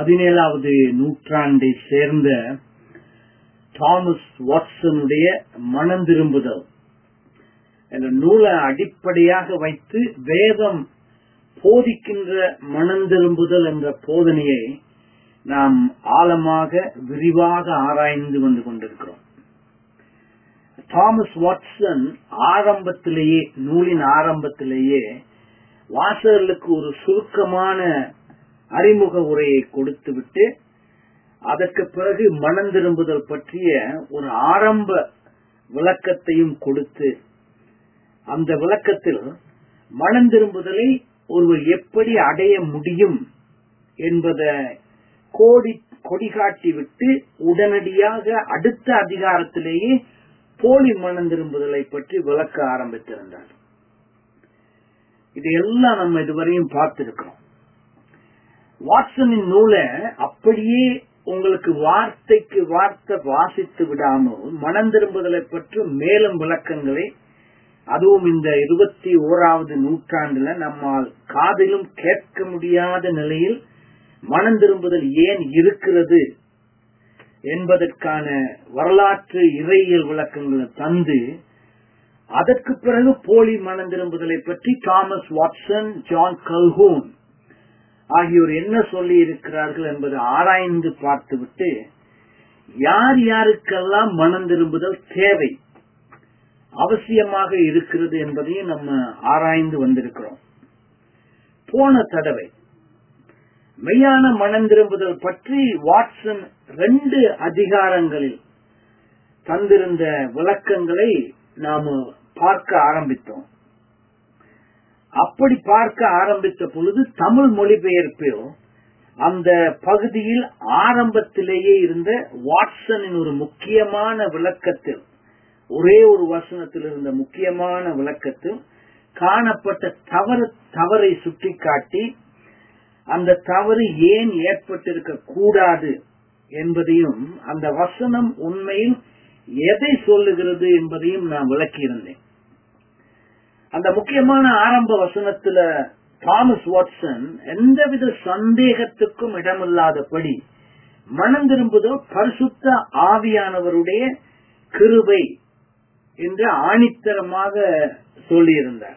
பதினேழாவது நூற்றாண்டை சேர்ந்த தாமஸ் வாட்சனுடைய மனம் திரும்புதல் என்ற நூலை அடிப்படையாக வைத்து வேதம் போதிக்கின்ற மனம் திரும்புதல் என்ற போதனையை நாம் ஆழமாக விரிவாக ஆராய்ந்து வந்து கொண்டிருக்கிறோம் தாமஸ் வாட்சன் ஆரம்பத்திலேயே நூலின் ஆரம்பத்திலேயே வாசகர்களுக்கு ஒரு சுருக்கமான அறிமுக உரையை கொடுத்துவிட்டு அதற்கு பிறகு மனம் திரும்புதல் பற்றிய ஒரு ஆரம்ப விளக்கத்தையும் கொடுத்து அந்த விளக்கத்தில் மனம் திரும்புதலை ஒருவர் எப்படி அடைய முடியும் என்பதை கோடி கொடிகாட்டி விட்டு உடனடியாக அடுத்த அதிகாரத்திலேயே போலி மனம் திரும்புதலை பற்றி விளக்க ஆரம்பித்திருந்தார் இதையெல்லாம் நம்ம இதுவரையும் பார்த்திருக்கிறோம் வாட்சனின் நூலை அப்படியே உங்களுக்கு வார்த்தைக்கு வார்த்தை வாசித்து விடாமல் மனம் திரும்புதலை பற்றி மேலும் விளக்கங்களை அதுவும் இந்த இருபத்தி ஓராவது நூற்றாண்டுல நம்மால் காதிலும் கேட்க முடியாத நிலையில் மனம் திரும்புதல் ஏன் இருக்கிறது என்பதற்கான வரலாற்று இறையியல் விளக்கங்களை தந்து அதற்கு பிறகு போலி மனம் திரும்புதலை பற்றி தாமஸ் வாட்சன் ஜான் கல்ஹூன் ஆகியோர் என்ன சொல்லி இருக்கிறார்கள் என்பதை ஆராய்ந்து பார்த்துவிட்டு யார் யாருக்கெல்லாம் மனம் திரும்புதல் தேவை அவசியமாக இருக்கிறது என்பதையும் நம்ம ஆராய்ந்து வந்திருக்கிறோம் போன தடவை மெய்யான மனம் திரும்புதல் பற்றி வாட்சன் ரெண்டு அதிகாரங்களில் தந்திருந்த விளக்கங்களை நாம பார்க்க ஆரம்பித்தோம் அப்படி பார்க்க ஆரம்பித்த பொழுது தமிழ் மொழிபெயர்ப்பில் அந்த பகுதியில் ஆரம்பத்திலேயே இருந்த வாட்சனின் ஒரு முக்கியமான விளக்கத்தில் ஒரே ஒரு வசனத்தில் இருந்த முக்கியமான விளக்கத்தில் காணப்பட்ட தவறு தவறை சுட்டிக்காட்டி அந்த தவறு ஏன் ஏற்பட்டிருக்க கூடாது என்பதையும் அந்த வசனம் உண்மையில் எதை சொல்லுகிறது என்பதையும் நான் விளக்கியிருந்தேன் அந்த முக்கியமான ஆரம்ப வசனத்துல தாமஸ் வாட்சன் எந்தவித சந்தேகத்துக்கும் இடமில்லாதபடி மனம் திரும்புதோ பரிசுத்த ஆவியானவருடைய கிருபை என்று ஆணித்தரமாக சொல்லியிருந்தார்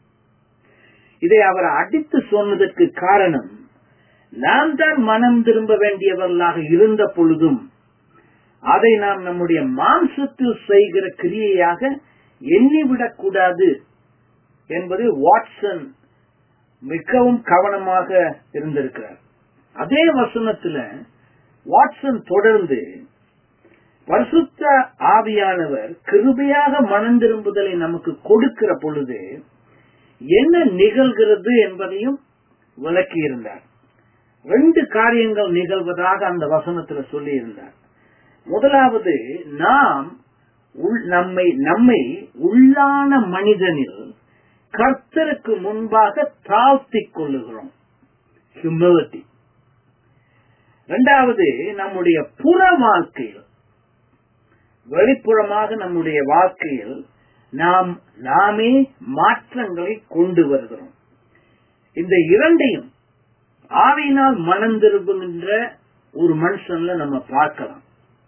இதை அவர் அடித்து சொன்னதற்கு காரணம் நாம் தான் மனம் திரும்ப வேண்டியவர்களாக இருந்த பொழுதும் அதை நாம் நம்முடைய மாம்சத்தில் செய்கிற கிரியையாக எண்ணிவிடக் கூடாது என்பது வாட்சன் மிகவும் கவனமாக இருந்திருக்கிறார் அதே வசனத்துல வாட்சன் தொடர்ந்து பரிசுத்த ஆவியானவர் கிருபையாக மனம் திரும்புதலை நமக்கு கொடுக்கிற பொழுது என்ன நிகழ்கிறது என்பதையும் விளக்கி இருந்தார் ரெண்டு காரியங்கள் நிகழ்வதாக அந்த வசனத்துல சொல்லி இருந்தார் முதலாவது நாம் நம்மை நம்மை உள்ளான மனிதனில் கர்த்தருக்கு முன்பாக தாழ்த்திக் கொள்ளுகிறோம் ஹியூமிலிட்டி இரண்டாவது நம்முடைய புற வாழ்க்கையில் வெளிப்புறமாக நம்முடைய வாழ்க்கையில் நாம் நாமே மாற்றங்களை கொண்டு வருகிறோம் இந்த இரண்டையும் ஆவியினால் மனம் திரும்புகின்ற ஒரு மனுஷன்ல நம்ம பார்க்கலாம்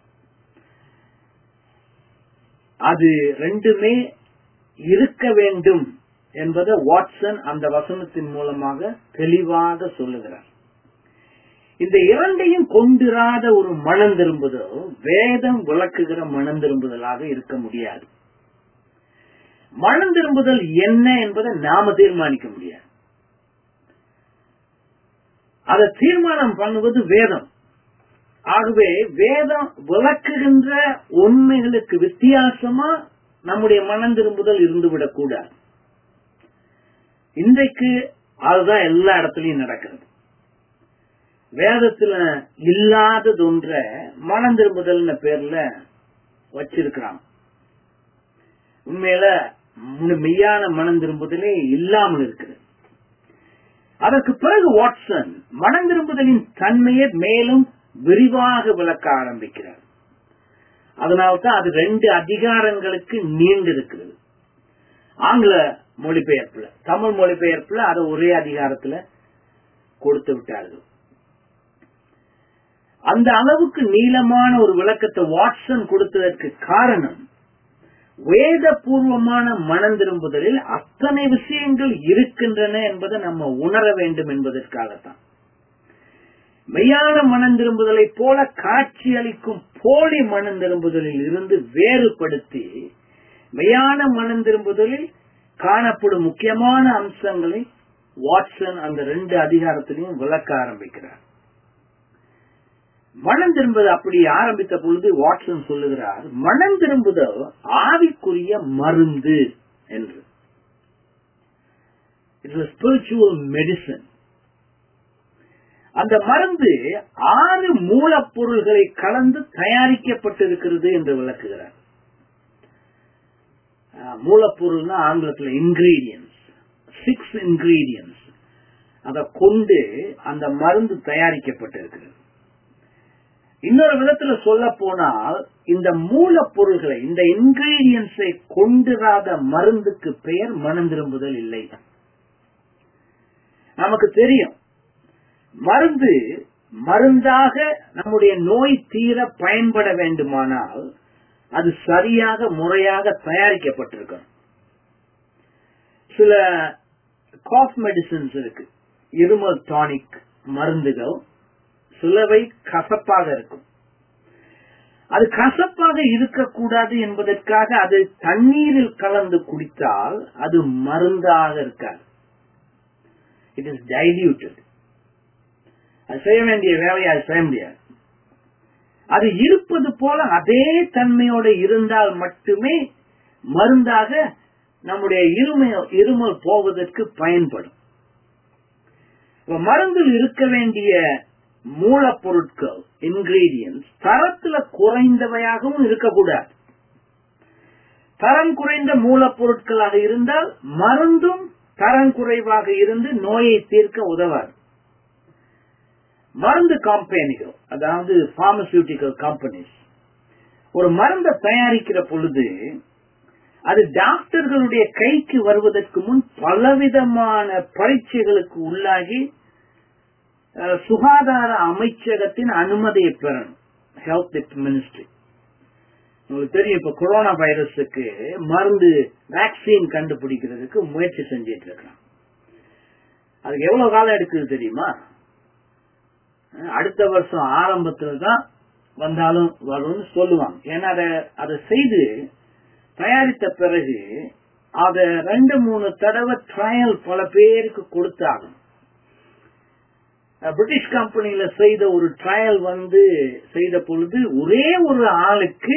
அது ரெண்டுமே இருக்க வேண்டும் என்பதை வாட்சன் அந்த வசனத்தின் மூலமாக தெளிவாக சொல்லுகிறார் இந்த இரண்டையும் கொண்டிராத ஒரு மனம் திரும்புதல் வேதம் விளக்குகிற மனம் திரும்புதலாக இருக்க முடியாது மனம் திரும்புதல் என்ன என்பதை நாம தீர்மானிக்க முடியாது அதை தீர்மானம் பண்ணுவது வேதம் ஆகவே வேதம் விளக்குகின்ற உண்மைகளுக்கு வித்தியாசமா நம்முடைய மனம் திரும்புதல் இருந்துவிடக் கூடாது இன்றைக்கு அதுதான் எல்லா இடத்துலயும் நடக்கிறது வேதத்துல இல்லாதது ஒன்ற மனம் திரும்புதல் பேர்ல வச்சிருக்கிறாங்க உண்மையில மெய்யான மனம் திரும்புதலே இல்லாமல் இருக்கிறது அதற்கு பிறகு வாட்சன் மனம் திரும்புதலின் தன்மையை மேலும் விரிவாக விளக்க ஆரம்பிக்கிறார் அதனால்தான் அது ரெண்டு அதிகாரங்களுக்கு நீண்டிருக்கிறது ஆங்கில மொழிபெயர்ப்புல தமிழ் மொழிபெயர்ப்புல அதை ஒரே அதிகாரத்துல கொடுத்து விட்டார்கள் அந்த அளவுக்கு நீளமான ஒரு விளக்கத்தை வாட்சன் கொடுத்ததற்கு காரணம் வேதபூர்வமான மனம் திரும்புதலில் அத்தனை விஷயங்கள் இருக்கின்றன என்பதை நம்ம உணர வேண்டும் என்பதற்காகத்தான் மெய்யான மனம் திரும்புதலை போல காட்சி அளிக்கும் போலி மனம் திரும்புதலில் இருந்து வேறுபடுத்தி மெய்யான மனம் திரும்புதலில் காணப்படும் முக்கியமான அம்சங்களை வாட்சன் அந்த ரெண்டு அதிகாரத்திலையும் விளக்க ஆரம்பிக்கிறார் மனம் திரும்புவது அப்படி ஆரம்பித்த பொழுது வாட்சன் சொல்லுகிறார் மனம் திரும்புதல் ஆவிக்குரிய மருந்து என்று இட்ஸ் ஸ்பிரிச்சுவல் மெடிசன் அந்த மருந்து ஆறு மூலப்பொருள்களை கலந்து தயாரிக்கப்பட்டிருக்கிறது என்று விளக்குகிறார் மூலப்பொருள்னா ஆங்கிலத்தில் இன்கிரீடியன்ஸ் சிக்ஸ் இன்கிரீடியன்ஸ் அதை கொண்டு அந்த மருந்து தயாரிக்கப்பட்டிருக்கிறது இன்னொரு விதத்துல சொல்ல போனால் இந்த மூலப்பொருள்களை இந்த இன்கிரீடியன்ஸை கொண்டிராத மருந்துக்கு பெயர் மனம் திரும்புதல் இல்லை நமக்கு தெரியும் மருந்து மருந்தாக நம்முடைய நோய் தீர பயன்பட வேண்டுமானால் அது சரியாக முறையாக தயாரிக்கப்பட்டிருக்கணும் சில காஃப் மெடிசின்ஸ் இருக்கு இருமல் டானிக் மருந்துகள் சிலவை கசப்பாக இருக்கும் அது கசப்பாக இருக்கக்கூடாது என்பதற்காக அது தண்ணீரில் கலந்து குடித்தால் அது மருந்தாக இருக்காது இட் இஸ் டைல்யூட்டட் அது செய்ய வேண்டிய வேலையை அது செய்ய முடியாது அது இருப்பது போல அதே தன்மையோட இருந்தால் மட்டுமே மருந்தாக நம்முடைய இருமல் இருமல் போவதற்கு பயன்படும் மருந்தில் இருக்க வேண்டிய மூலப்பொருட்கள் இன்கிரீடியன்ஸ் தரத்துல குறைந்தவையாகவும் இருக்கக்கூடாது தரம் குறைந்த மூலப்பொருட்களாக இருந்தால் மருந்தும் தரம் குறைவாக இருந்து நோயை தீர்க்க உதவாது மருந்து கம்பெனிகள் அதாவது பார்மசியூட்டிக்கல் கம்பெனிஸ் ஒரு மருந்தை தயாரிக்கிற பொழுது அது டாக்டர்களுடைய கைக்கு வருவதற்கு முன் பலவிதமான பரீட்சைகளுக்கு உள்ளாகி சுகாதார அமைச்சகத்தின் அனுமதியை பெறணும் ஹெல்த் மினிஸ்ட்ரி உங்களுக்கு தெரியும் இப்ப கொரோனா வைரஸுக்கு மருந்து வேக்சின் கண்டுபிடிக்கிறதுக்கு முயற்சி செஞ்சிட்டு இருக்கான் அதுக்கு எவ்வளவு காலம் எடுக்குது தெரியுமா அடுத்த வருஷம் ஆரம்பத்துல தான் வந்தாலும் வரும்னு சொல்லுவாங்க ஏன்னா அதை அதை செய்து தயாரித்த பிறகு அத ரெண்டு மூணு தடவை ட்ரையல் பல பேருக்கு கொடுத்தாகும் பிரிட்டிஷ் கம்பெனியில செய்த ஒரு ட்ரையல் வந்து செய்த பொழுது ஒரே ஒரு ஆளுக்கு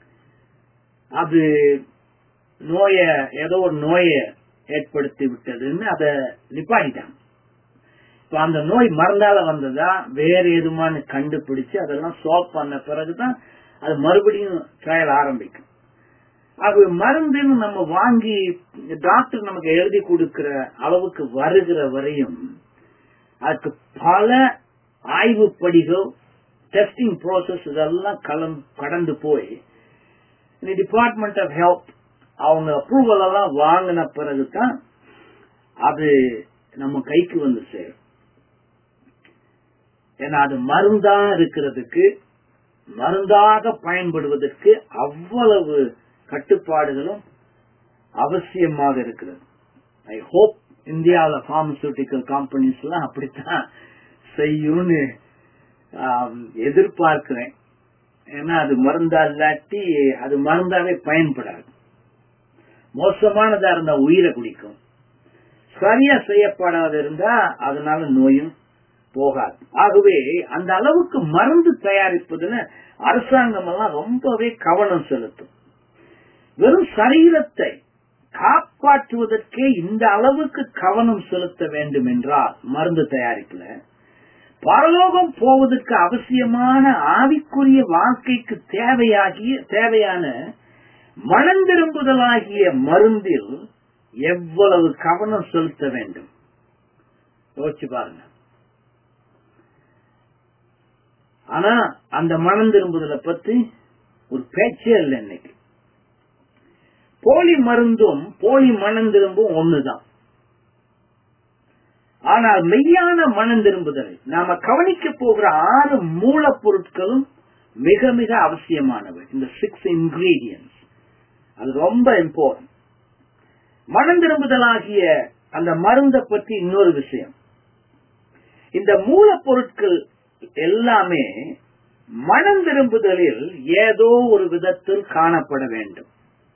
அது நோய ஏதோ ஒரு நோய ஏற்படுத்தி விட்டதுன்னு அதை நிப்பாட்டிட்டாங்க இப்ப அந்த நோய் மருந்தால வந்ததா வேற எதுமான்னு கண்டுபிடிச்சு அதெல்லாம் சால்வ் பண்ண பிறகுதான் அது மறுபடியும் ட்ரையல் ஆரம்பிக்கும் அது மருந்துன்னு நம்ம வாங்கி டாக்டர் நமக்கு எழுதி கொடுக்கிற அளவுக்கு வருகிற வரையும் அதுக்கு பல ஆய்வு படிகள் டெஸ்டிங் ப்ராசஸ் இதெல்லாம் கலம் கடந்து போய் இந்த டிபார்ட்மெண்ட் ஆஃப் ஹெல்த் அவங்க அப்ரூவல் எல்லாம் வாங்கின பிறகுதான் அது நம்ம கைக்கு வந்து சேரும் ஏன்னா அது மருந்தா இருக்கிறதுக்கு மருந்தாக பயன்படுவதற்கு அவ்வளவு கட்டுப்பாடுகளும் அவசியமாக இருக்கிறது ஐ ஹோப் இந்தியாவில் பார்மசூட்டிக்கல் கம்பெனிஸ் எல்லாம் அப்படித்தான் செய்யும்னு எதிர்பார்க்கிறேன் ஏன்னா அது மருந்தா இல்லாட்டி அது மருந்தாவே பயன்படாது மோசமானதா இருந்தா உயிரை குடிக்கும் சரியா செய்யப்படாத இருந்தா அதனால நோயும் போகாது ஆகவே அந்த அளவுக்கு மருந்து தயாரிப்பதுல அரசாங்கம் எல்லாம் ரொம்பவே கவனம் செலுத்தும் வெறும் சரீரத்தை காப்பாற்றுவதற்கே இந்த அளவுக்கு கவனம் செலுத்த வேண்டும் என்றால் மருந்து தயாரிப்புல பரலோகம் போவதற்கு அவசியமான ஆவிக்குரிய வாழ்க்கைக்கு தேவையாகிய தேவையான மனந்திரும்புதலாகிய மருந்தில் எவ்வளவு கவனம் செலுத்த வேண்டும் யோசிச்சு பாருங்க ஆனா அந்த மனம் திரும்புதலை பத்தி ஒரு பேச்சே இல்லை இன்னைக்கு போலி மருந்தும் போலி மனம் திரும்பும் ஒண்ணுதான் ஆனால் மெய்யான மனம் திரும்புதல் நாம கவனிக்க போகிற ஆறு மூலப்பொருட்களும் மிக மிக அவசியமானவை இந்த சிக்ஸ் இன்கிரீடியன்ஸ் அது ரொம்ப இம்பார்ட்டன்ட் மனம் திரும்புதலாகிய அந்த மருந்தை பற்றி இன்னொரு விஷயம் இந்த மூலப்பொருட்கள் எல்லாமே மனம் திரும்புதலில் ஏதோ ஒரு விதத்தில் காணப்பட வேண்டும்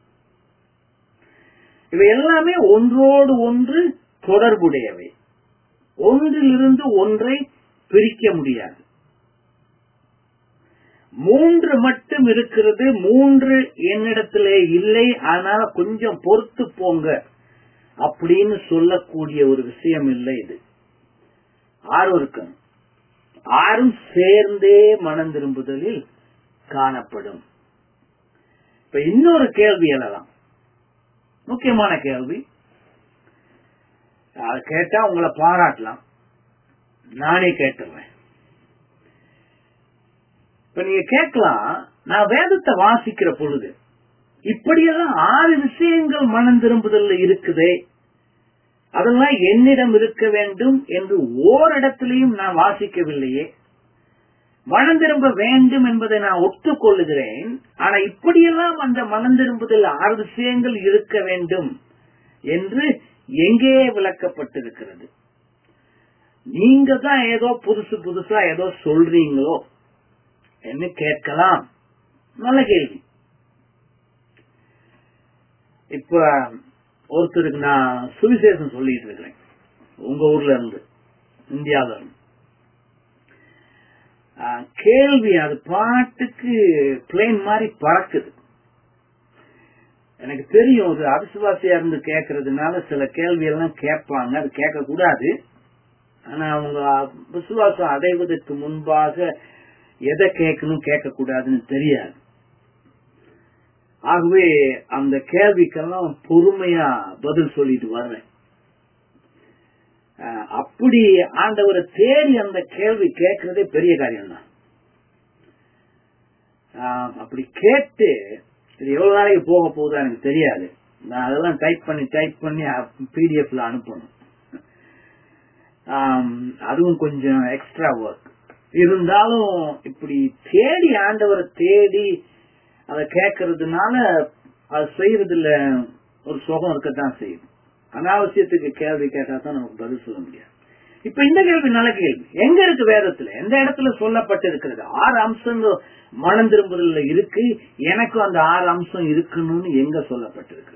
இவை எல்லாமே ஒன்றோடு ஒன்று தொடர்புடையவை ஒன்றிலிருந்து ஒன்றை பிரிக்க முடியாது மூன்று மட்டும் இருக்கிறது மூன்று என்னிடத்திலே இல்லை ஆனால் கொஞ்சம் பொறுத்து போங்க அப்படின்னு சொல்லக்கூடிய ஒரு விஷயம் இல்லை இது ஆறும் இருக்கணும் ஆறும் சேர்ந்தே மனம் திரும்புதலில் காணப்படும் இப்ப இன்னொரு கேள்வி எழலாம் முக்கியமான கேள்வி அதை கேட்டா உங்களை பாராட்டலாம் நானே கேட்டுறேன் இப்ப நீங்க கேட்கலாம் நான் வேதத்தை வாசிக்கிற பொழுது இப்படியெல்லாம் ஆறு விஷயங்கள் மனம் திரும்புதல்ல இருக்குதே அதெல்லாம் என்னிடம் இருக்க வேண்டும் என்று ஓரிடத்திலையும் நான் வாசிக்கவில்லையே மனம் திரும்ப வேண்டும் என்பதை நான் ஒத்துக்கொள்ளுகிறேன் ஆனா இப்படியெல்லாம் அந்த மனம் திரும்புதல் ஆறு விஷயங்கள் இருக்க வேண்டும் என்று எங்கே விளக்கப்பட்டிருக்கிறது நீங்க தான் ஏதோ புதுசு புதுசா ஏதோ சொல்றீங்களோ என்று கேட்கலாம் நல்ல கேள்வி இப்ப ஒருத்தருக்கு நான் சுவிசேஷம் சொல்லிட்டு இருக்கிறேன் உங்க ஊர்ல இருந்து இந்தியாவில இருந்து கேள்வி அது பாட்டுக்கு பிளேன் மாதிரி பறக்குது எனக்கு தெரியும் ஒரு அவிசுவாசியா இருந்து கேட்கறதுனால சில கேள்வி எல்லாம் கேட்பாங்க அது கேட்க கூடாது ஆனா அவங்க விசுவாசம் அடைவதற்கு முன்பாக எதை கேட்கணும் கேட்க கூடாதுன்னு தெரியாது ஆகவே அந்த கேள்விக்கெல்லாம் பொறுமையா பதில் சொல்லிட்டு வர்றேன் அப்படி ஆண்டவரை தேடி அந்த கேள்வி கேட்கறதே பெரிய காரியம் தான் அப்படி கேட்டு இது எவ்வளவு நாளைக்கு போக போகுதா எனக்கு தெரியாது நான் அதெல்லாம் டைப் பண்ணி டைப் பண்ணி பிடிஎஃப்ல அனுப்பணும் அதுவும் கொஞ்சம் எக்ஸ்ட்ரா ஒர்க் இருந்தாலும் இப்படி தேடி ஆண்டவரை தேடி அதை கேட்கறதுனால அது செய்யறதுல ஒரு சுகம் இருக்கத்தான் செய்யும் அனாவசியத்துக்கு கேள்வி கேட்டா தான் நமக்கு பதில் சொல்ல முடியாது இப்ப இந்த கேள்வி நல்ல கேள்வி எங்க இருக்கு வேதத்துல எந்த இடத்துல சொல்லப்பட்டு இருக்கிறது ஆறு அம்சங்கள் மனம் திரும்புதல்ல இருக்கு எனக்கும் அந்த ஆறு அம்சம் இருக்கணும்னு எங்க சொல்லப்பட்டிருக்கு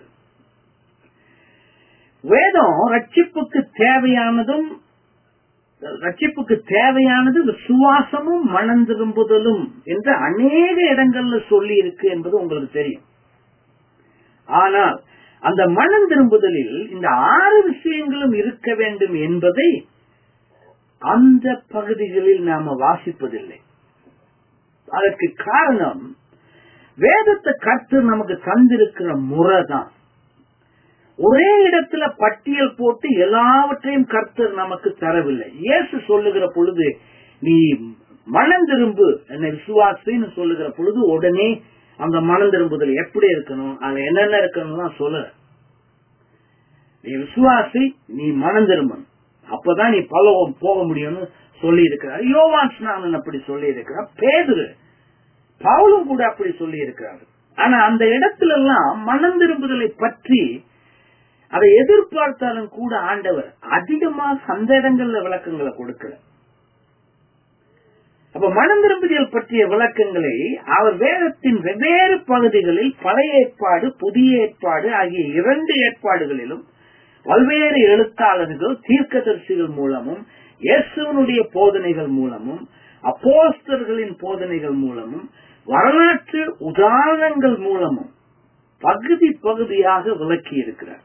வேதம் ரட்சிப்புக்கு தேவையானதும் ரட்சிப்புக்கு தேவையானது விசுவாசமும் மனம் திரும்புதலும் என்று அநேக இடங்கள்ல சொல்லி இருக்கு என்பது உங்களுக்கு தெரியும் ஆனால் அந்த மனம் திரும்புதலில் இந்த ஆறு விஷயங்களும் இருக்க வேண்டும் என்பதை அந்த பகுதிகளில் நாம வாசிப்பதில்லை அதற்கு காரணம் வேதத்தை கற்று நமக்கு தந்திருக்கிற முறை தான் ஒரே இடத்துல பட்டியல் போட்டு எல்லாவற்றையும் கர்த்தர் நமக்கு தரவில்லை இயேசு சொல்லுகிற பொழுது நீ மனம் திரும்பு என்னை விசுவாசின்னு சொல்லுகிற பொழுது உடனே அந்த மனம் திரும்புதல் எப்படி இருக்கணும் அதுல என்னென்ன இருக்கணும் சொல்ல நீ விசுவாசி நீ மனம் திரும்பணும் அப்பதான் நீ பலவம் போக முடியும்னு சொல்லி இருக்கிறார் யோவான் ஸ்நானன் அப்படி சொல்லி இருக்கிறார் பேதுரு பவுலும் கூட அப்படி சொல்லி இருக்கிறார் ஆனா அந்த இடத்துல எல்லாம் மனம் திரும்புதலை பற்றி அதை எதிர்பார்த்தாலும் கூட ஆண்டவர் அதிகமாக அந்த இடங்கள்ல விளக்கங்களை கொடுக்கல அப்ப மனம் திரும்புதல் பற்றிய விளக்கங்களை அவர் வேதத்தின் வெவ்வேறு பகுதிகளில் பழைய ஏற்பாடு புதிய ஏற்பாடு ஆகிய இரண்டு ஏற்பாடுகளிலும் பல்வேறு எழுத்தாளர்கள் தீர்க்கதரிசிகள் மூலமும் இயேசுவனுடைய போதனைகள் மூலமும் அப்போஸ்தர்களின் போதனைகள் மூலமும் வரலாற்று உதாரணங்கள் மூலமும் பகுதி பகுதியாக விளக்கி இருக்கிறார்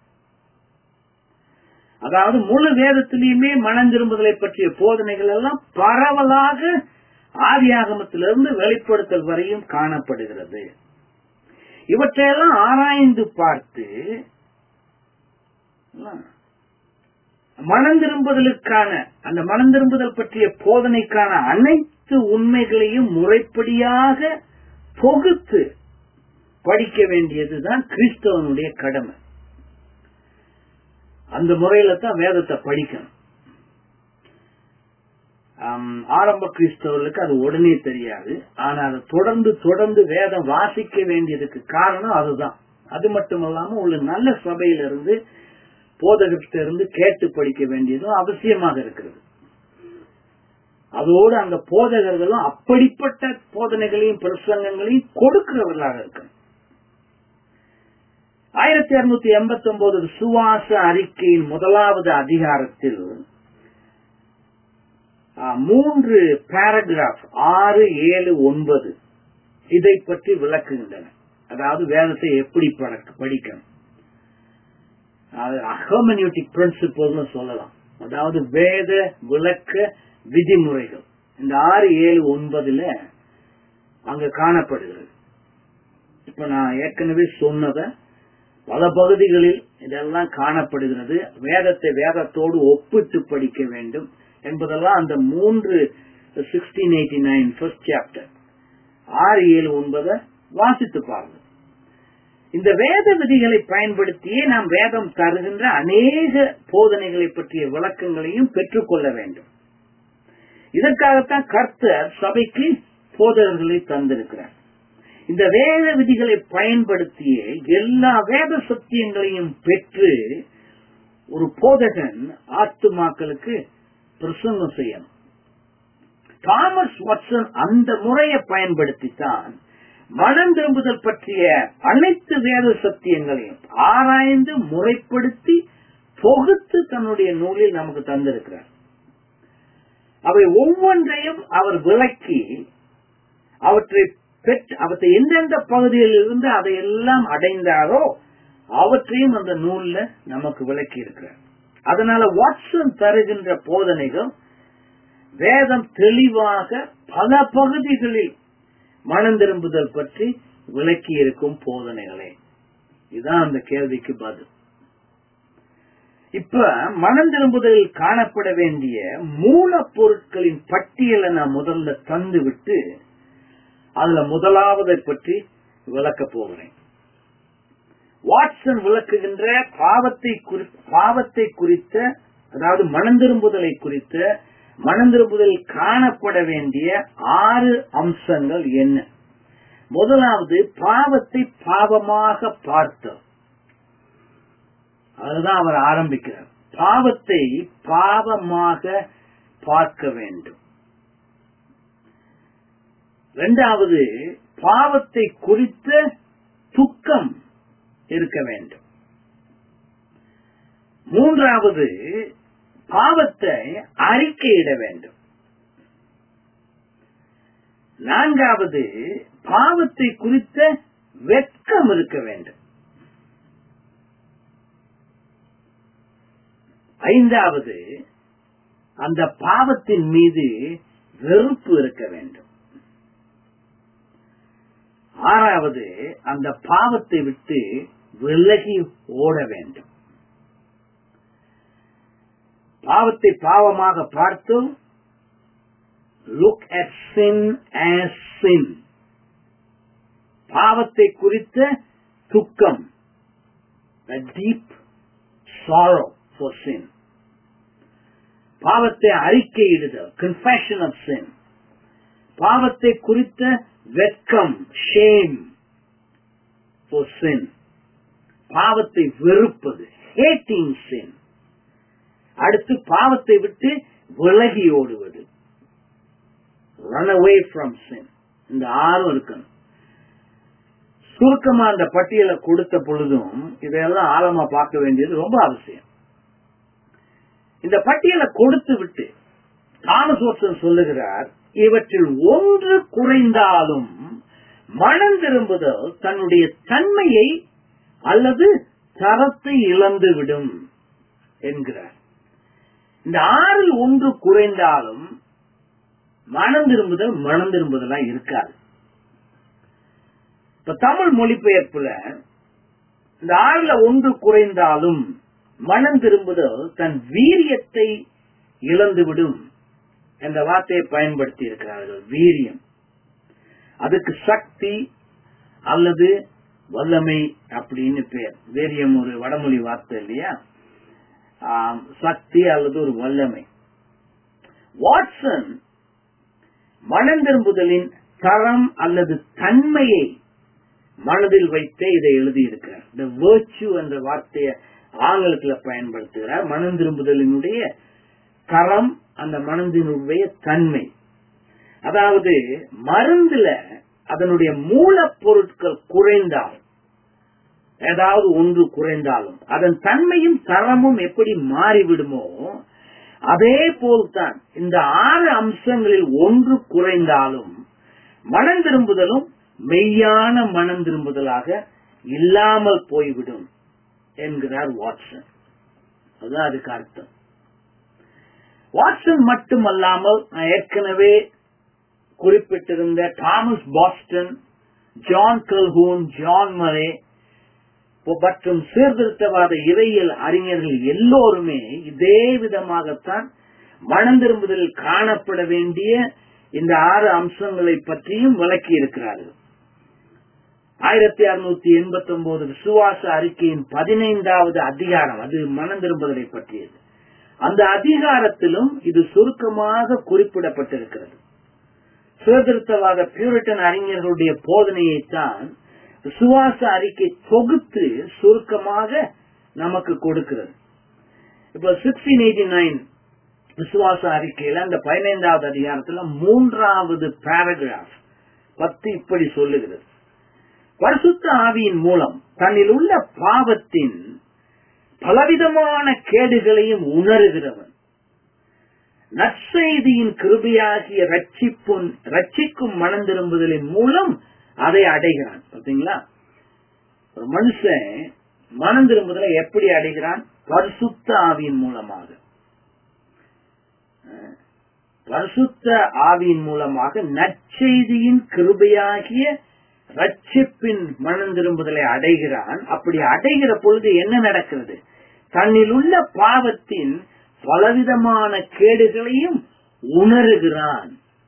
அதாவது முழு வேதத்திலையுமே மனம் திரும்புதலை பற்றிய போதனைகள் எல்லாம் பரவலாக ஆதியாகமத்திலிருந்து வெளிப்படுத்தல் வரையும் காணப்படுகிறது இவற்றையெல்லாம் ஆராய்ந்து பார்த்து மனம் திரும்புதலுக்கான அந்த மனம் திரும்புதல் பற்றிய போதனைக்கான அனைத்து உண்மைகளையும் முறைப்படியாக தொகுத்து படிக்க வேண்டியதுதான் கிறிஸ்தவனுடைய கடமை அந்த முறையில தான் வேதத்தை படிக்கணும் ஆம், ஆரம்ப கிறிஸ்தவர்களுக்கு அது உடனே தெரியாது ஆனா அதை தொடர்ந்து தொடர்ந்து வேதம் வாசிக்க வேண்டியதுக்கு காரணம் அதுதான் அது மட்டுமல்லாம ஒரு நல்ல சபையிலிருந்து போதகத்திலிருந்து இருந்து கேட்டு படிக்க வேண்டியதும் அவசியமாக இருக்கிறது அதோடு அந்த போதகர்களும் அப்படிப்பட்ட போதனைகளையும் பிரசங்கங்களையும் கொடுக்கிறவர்களாக இருக்கணும் ஆயிரத்தி அறுநூத்தி எண்பத்தி ஒன்பது சுவாச அறிக்கையின் முதலாவது அதிகாரத்தில் ஆ, மூன்று பேராகிராஃப் ஆறு ஏழு ஒன்பது இதை பற்றி விளக்குகின்றன அதாவது வேதத்தை எப்படி பழக்க- படிக்கணும் ஹெர்மனியூட்டிக் பிரின்சிபல்னு சொல்லலாம் அதாவது வேத விளக்க விதிமுறைகள் இந்த ஆறு ஏழு ஒன்பதுல அங்க காணப்படுகிறது இப்ப நான் ஏற்கனவே சொன்னத பல பகுதிகளில் இதெல்லாம் காணப்படுகிறது வேதத்தை வேதத்தோடு ஒப்பிட்டு படிக்க வேண்டும் என்பதெல்லாம் அந்த மூன்று sixteen eighty nine first chapter ஆறு ஏழு ஒன்பதை வாசித்து பாருங்க இந்த வேத விதிகளை பயன்படுத்தியே நாம் வேதம் தருகின்ற அநேக போதனைகளை பற்றிய விளக்கங்களையும் பெற்றுக்கொள்ள வேண்டும் இதற்காகத்தான் கர்த்தர் சபைக்கு போதகர்களை தந்திருக்கிறார் இந்த வேத விதிகளை பயன்படுத்தியே எல்லா வேத சத்தியங்களையும் பெற்று ஒரு போதகன் ஆத்துமாக்களுக்கு பிரசங்கம் செய்யணும் தாமஸ் வாட்சன் அந்த முறையை பயன்படுத்தித்தான் மனம் திரும்புதல் பற்றிய அனைத்து வேத சத்தியங்களையும் ஆராய்ந்து முறைப்படுத்தி தொகுத்து தன்னுடைய நூலில் நமக்கு தந்திருக்கிறார் அவை ஒவ்வொன்றையும் அவர் விளக்கி அவற்றை பெற்று அவற்றை எந்தெந்த பகுதியில் இருந்து அதையெல்லாம் அடைந்தாரோ அவற்றையும் அந்த நூல்ல நமக்கு விளக்கி இருக்கிறார் அதனால வாட்சன் தருகின்ற போதனைகள் வேதம் தெளிவாக பல பகுதிகளில் மனம் திரும்புதல் பற்றி விளக்கி இருக்கும் போதனைகளே இதுதான் அந்த கேள்விக்கு பதில் இப்ப மனம் திரும்புதலில் காணப்பட வேண்டிய மூலப்பொருட்களின் பட்டியலை நான் முதல்ல தந்து விட்டு அதுல முதலாவதை பற்றி விளக்க போகிறேன் வாட்சன் விளக்குகின்ற பாவத்தை குறி- பாவத்தை குறித்த அதாவது மனந்திரும்புதலை குறித்த மனந்திரும்புதலில் காணப்பட வேண்டிய ஆறு அம்சங்கள் என்ன முதலாவது பாவத்தை பாவமாக பார்த்தல் அதுதான் அவர் ஆரம்பிக்கிறார் பாவத்தை பாவமாக பார்க்க வேண்டும் இரண்டாவது பாவத்தை குறித்த துக்கம் இருக்க வேண்டும் மூன்றாவது பாவத்தை அறிக்கையிட வேண்டும் நான்காவது பாவத்தை குறித்த வெட்கம் இருக்க வேண்டும் ஐந்தாவது அந்த பாவத்தின் மீது வெறுப்பு இருக்க வேண்டும் ஆறாவது அந்த பாவத்தை விட்டு விலகி ஓட வேண்டும் பாவத்தை பாவமாக பார்த்தும் look at sin as sin பாவத்தை குறித்த துக்கம் a deep sorrow for sin பாவத்தை அறிக்கையிடுதல் confession of sin பாவத்தை குறித்த வெட்கம் shame for sin பாவத்தை வெறுப்பது hating sin அடுத்து பாவத்தை விட்டு விலகி ஓடுவது run away from sin இந்த ஆறும் இருக்கணும் சுருக்கமா அந்த பட்டியலை கொடுத்த பொழுதும் இதையெல்லாம் ஆழமா பார்க்க வேண்டியது ரொம்ப அவசியம் இந்த பட்டியலை கொடுத்து விட்டு தாமஸ் வாட்சன் சொல்லுகிறார் இவற்றில் ஒன்று குறைந்தாலும் மனம் திரும்புதல் தன்னுடைய தன்மையை அல்லது தரத்தை இழந்துவிடும் என்கிறார் இந்த ஆறில் ஒன்று குறைந்தாலும் மனம் திரும்புதல் மனம் திரும்புதலா இருக்காது இப்ப தமிழ் மொழிபெயர்ப்புல இந்த ஆறுல ஒன்று குறைந்தாலும் மனம் திரும்புதல் தன் வீரியத்தை இழந்துவிடும் என்ற வார்த்தையை பயன்படுத்தி இருக்கிறார்கள் வீரியம் அதுக்கு சக்தி அல்லது வல்லமை அப்படின்னு பேர் வீரியம் ஒரு வடமொழி வார்த்தை இல்லையா ஆம், சக்தி அல்லது ஒரு வல்லமை வாட்சன் மனம் திரும்புதலின் தரம் அல்லது தன்மையை மனதில் வைத்தே இதை எழுதியிருக்கிறார் இந்த வேர்ச்சு என்ற வார்த்தையை ஆங்கிலத்தில் பயன்படுத்துகிறார் மனம் திரும்புதலினுடைய தரம் அந்த மனதினுடைய தன்மை அதாவது மருந்துல அதனுடைய மூலப்பொருட்கள் குறைந்தால் ஏதாவது ஒன்று குறைந்தாலும் அதன் தன்மையும் தரமும் எப்படி மாறிவிடுமோ அதே போல்தான் இந்த ஆறு அம்சங்களில் ஒன்று குறைந்தாலும் மனம் திரும்புதலும் மெய்யான மனம் திரும்புதலாக இல்லாமல் போய்விடும் என்கிறார் வாட்சன் அதுதான் அதுக்கு அர்த்தம் வாட்சன் மட்டுமல்லாமல் நான் ஏற்கனவே குறிப்பிட்டிருந்த Thomas Boston John Calhoun John Murray மற்றும் சீர்திருத்தவாத இறையியல் அறிஞர்கள் எல்லோருமே இதே விதமாகத்தான் மனம் திரும்புதலில் காணப்பட வேண்டிய இந்த ஆறு அம்சங்களை பற்றியும் விளக்கி இருக்கிறார்கள் ஆயிரத்தி அறுநூத்தி எண்பத்தி ஒன்பது விசுவாச அறிக்கையின் பதினைந்தாவது அதிகாரம் அது மனம் திரும்புதலை பற்றியது அந்த அதிகாரத்திலும் இது சுருக்கமாக குறிப்பிடப்பட்டிருக்கிறது சீர்திருத்தவாத பியூரிட்டன் அறிஞர்களுடைய போதனையைத்தான் விசுவாச அறிக்கை தொகுத்து சுருக்கமாக நமக்கு கொடுக்கிறது இப்ப சிக்ஸ்டீன் எயிட்டி நைன் விசுவாச அறிக்கையில அந்த பதினைந்தாவது அதிகாரத்துல மூன்றாவது பேராகிராஃப் பத்து இப்படி சொல்லுகிறது பரிசுத்த ஆவியின் மூலம் தன்னில் உள்ள பாவத்தின் பலவிதமான கேடுகளையும் உணர்கிறவன் நற்செய்தியின் கிருபியாகிய ரட்சிப்பும் ரட்சிக்கும் மனம் திரும்புதலின் மூலம் அதை அடைகிறான் பார்த்தீங்களா ஒரு மனுஷன் மனம் திரும்புதலை எப்படி அடைகிறான் பரிசுத்த ஆவியின் மூலமாக பரிசுத்த ஆவியின் மூலமாக நற்செய்தியின் கிருபையாகிய ரட்சிப்பின் மனம் திரும்புதலை அடைகிறான் அப்படி அடைகிற பொழுது என்ன நடக்கிறது தன்னில் உள்ள பாவத்தின் பலவிதமான கேடுகளையும் உணர்கிறான்